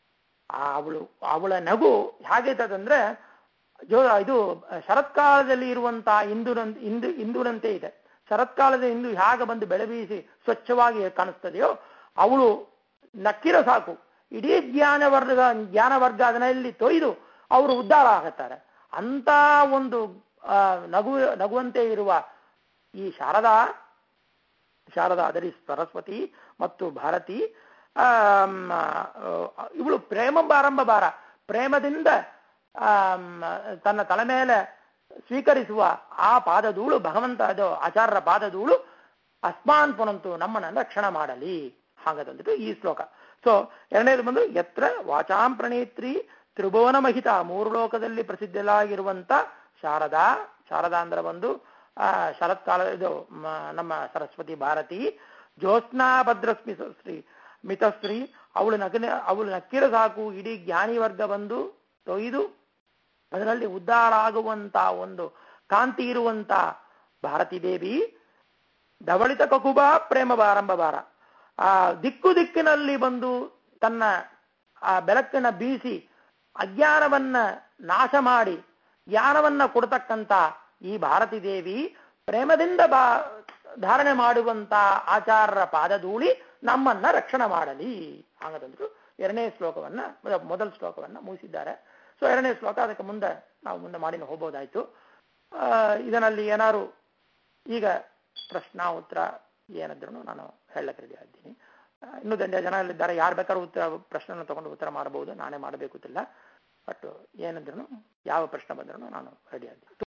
ಆ ಅವಳು ಅವಳ ನಗು ಹೇಗಿರ್ತದಂದ್ರೆ ಜೋ ಇದು ಶರತ್ಕಾಲದಲ್ಲಿ ಇರುವಂತ ಇಂದುನಂತ ಇಂದು ಇಂದುನಂತೆ ಇದೆ ಶರತ್ಕಾಲದ ಇಂದು ಹೇಗೆ ಬಂದು ಬೆಳಬೀಸಿ ಸ್ವಚ್ಛವಾಗಿ ಕಾಣಿಸ್ತದೆಯೋ ಅವಳು ನಕ್ಕಿರ ಸಾಕು ಇಡೀ ಜ್ಞಾನ ವರ್ಗ ಜ್ಞಾನ ವರ್ಗ ಅದರಲ್ಲಿ ತೊಯ್ದು ಅವರು ಉದ್ಧಾರ ಆಗುತ್ತಾರೆ ಅಂತ ಒಂದು ಆ, ನಗು ನಗುವಂತೆ ಇರುವ ಈ ಶಾರದಾ ಶಾರದಾ ಅದರಿ ಸರಸ್ವತಿ ಮತ್ತು ಭಾರತಿ ಆಮ್, ಆ, ಇವಳು ಪ್ರೇಮ ಬಾರಂಭ ಬಾರ ಪ್ರೇಮದಿಂದ ಆಮ್, ತನ್ನ ತಲೆ ಮೇಲೆ ಸ್ವೀಕರಿಸುವ ಆ ಪಾದಧೂಳು ಭಗವಂತ ಅದು ಆಚಾರ್ಯರ ಪಾದಧೂಳು ಅಸ್ಮಾನ್ ಪುನಂತು ನಮ್ಮನ್ನ ರಕ್ಷಣೆ ಮಾಡಲಿ ಹಾಗದಂದ್ಬಿಟ್ಟು ಈ ಶ್ಲೋಕ ಸೊ ಎರಡನೇದು ಬಂದು ಯತ್ರ ವಾಚಾಂ ಪ್ರಣೇತ್ರಿ ತ್ರಿಭುವನ ಮಹಿತ ಮೂರು ಲೋಕದಲ್ಲಿ ಪ್ರಸಿದ್ಧಲಾಗಿರುವಂತ ಶಾರದಾ ಶಾರದಾ ಅಂದ್ರೆ ಬಂದು ಆ ಶರತ್ಕಾಲ ಇದು ಮ- ನಮ್ಮ ಸರಸ್ವತಿ ಭಾರತಿ ಜ್ಯೋತ್ಸ್ನಾ ಭದ್ರಸ್ಮಿ ಶ್ರೀ ಮಿತಶ್ರೀ ಅವಳು ನಗನ ಅವಳು ನಕ್ಕಿರ ಸಾಕು ಇಡೀ ಜ್ಞಾನಿ ವರ್ಗ ಬಂದು ತೊಯ್ದು ಅದರಲ್ಲಿ ಉದ್ಧಾರ ಆಗುವಂತ ಒಂದು ಕಾಂತಿ ಇರುವಂತ ಭಾರತಿ ದೇವಿ ಧವಳಿತ ಕಕುಬ ಪ್ರೇಮ ಬಾರಂಭ ಬಾರ ಆ ದಿಕ್ಕು ದಿಕ್ಕಿನಲ್ಲಿ ಬಂದು ತನ್ನ ಆ ಬೆಳಕನ್ನ ಬೀಸಿ ಅಜ್ಞಾನವನ್ನ ನಾಶ ಮಾಡಿ ಜ್ಞಾನವನ್ನ ಕೊಡ್ತಕ್ಕಂತ ಈ ಭಾರತಿ ದೇವಿ ಪ್ರೇಮದಿಂದ ಬಾ ಧಾರಣೆ ಮಾಡುವಂತ ಆಚಾರ್ಯರ ಪಾದಧೂಳಿ ನಮ್ಮನ್ನ ರಕ್ಷಣೆ ಮಾಡಲಿ ಹಾಗಂದ್ರು ಎರಡನೇ ಶ್ಲೋಕವನ್ನ ಮೊದ- ಮೊದಲ ಶ್ಲೋಕವನ್ನ ಮುಗಿಸಿದ್ದಾರೆ ಸೊ ಎರಡನೇ ಶ್ಲೋಕ ಅದಕ್ಕೆ ಮುಂದೆ ನಾವು ಮುಂದೆ ಮಾಡಿ ಹೋಗ್ಬೋದಾಯ್ತು ಆ, ಇದರಲ್ಲಿ ಏನಾರು ಈಗ ಪ್ರಶ್ನ ಉತ್ತರ ಏನಿದ್ರು ನಾನು ಹೇಳಕ್ಕೆ ರೆಡಿ ಆಗಿದ್ದೀನಿ ಆ, ಇನ್ನೂ ದಂಡ ಜನ ಇದ್ದಾರೆ ಯಾರು ಬೇಕಾದ್ರೂ ಉತ್ತರ ಪ್ರಶ್ನೆನ ತಗೊಂಡು ಉತ್ತರ ಮಾಡಬಹುದು ನಾನೇ ಮಾಡಬೇಕು ಬಟ್ ಏನಿದ್ರು ಯಾವ ಪ್ರಶ್ನೆ ಬಂದ್ರೂ ನಾನು ರೆಡಿ ಆಗಿದ್ದೀನಿ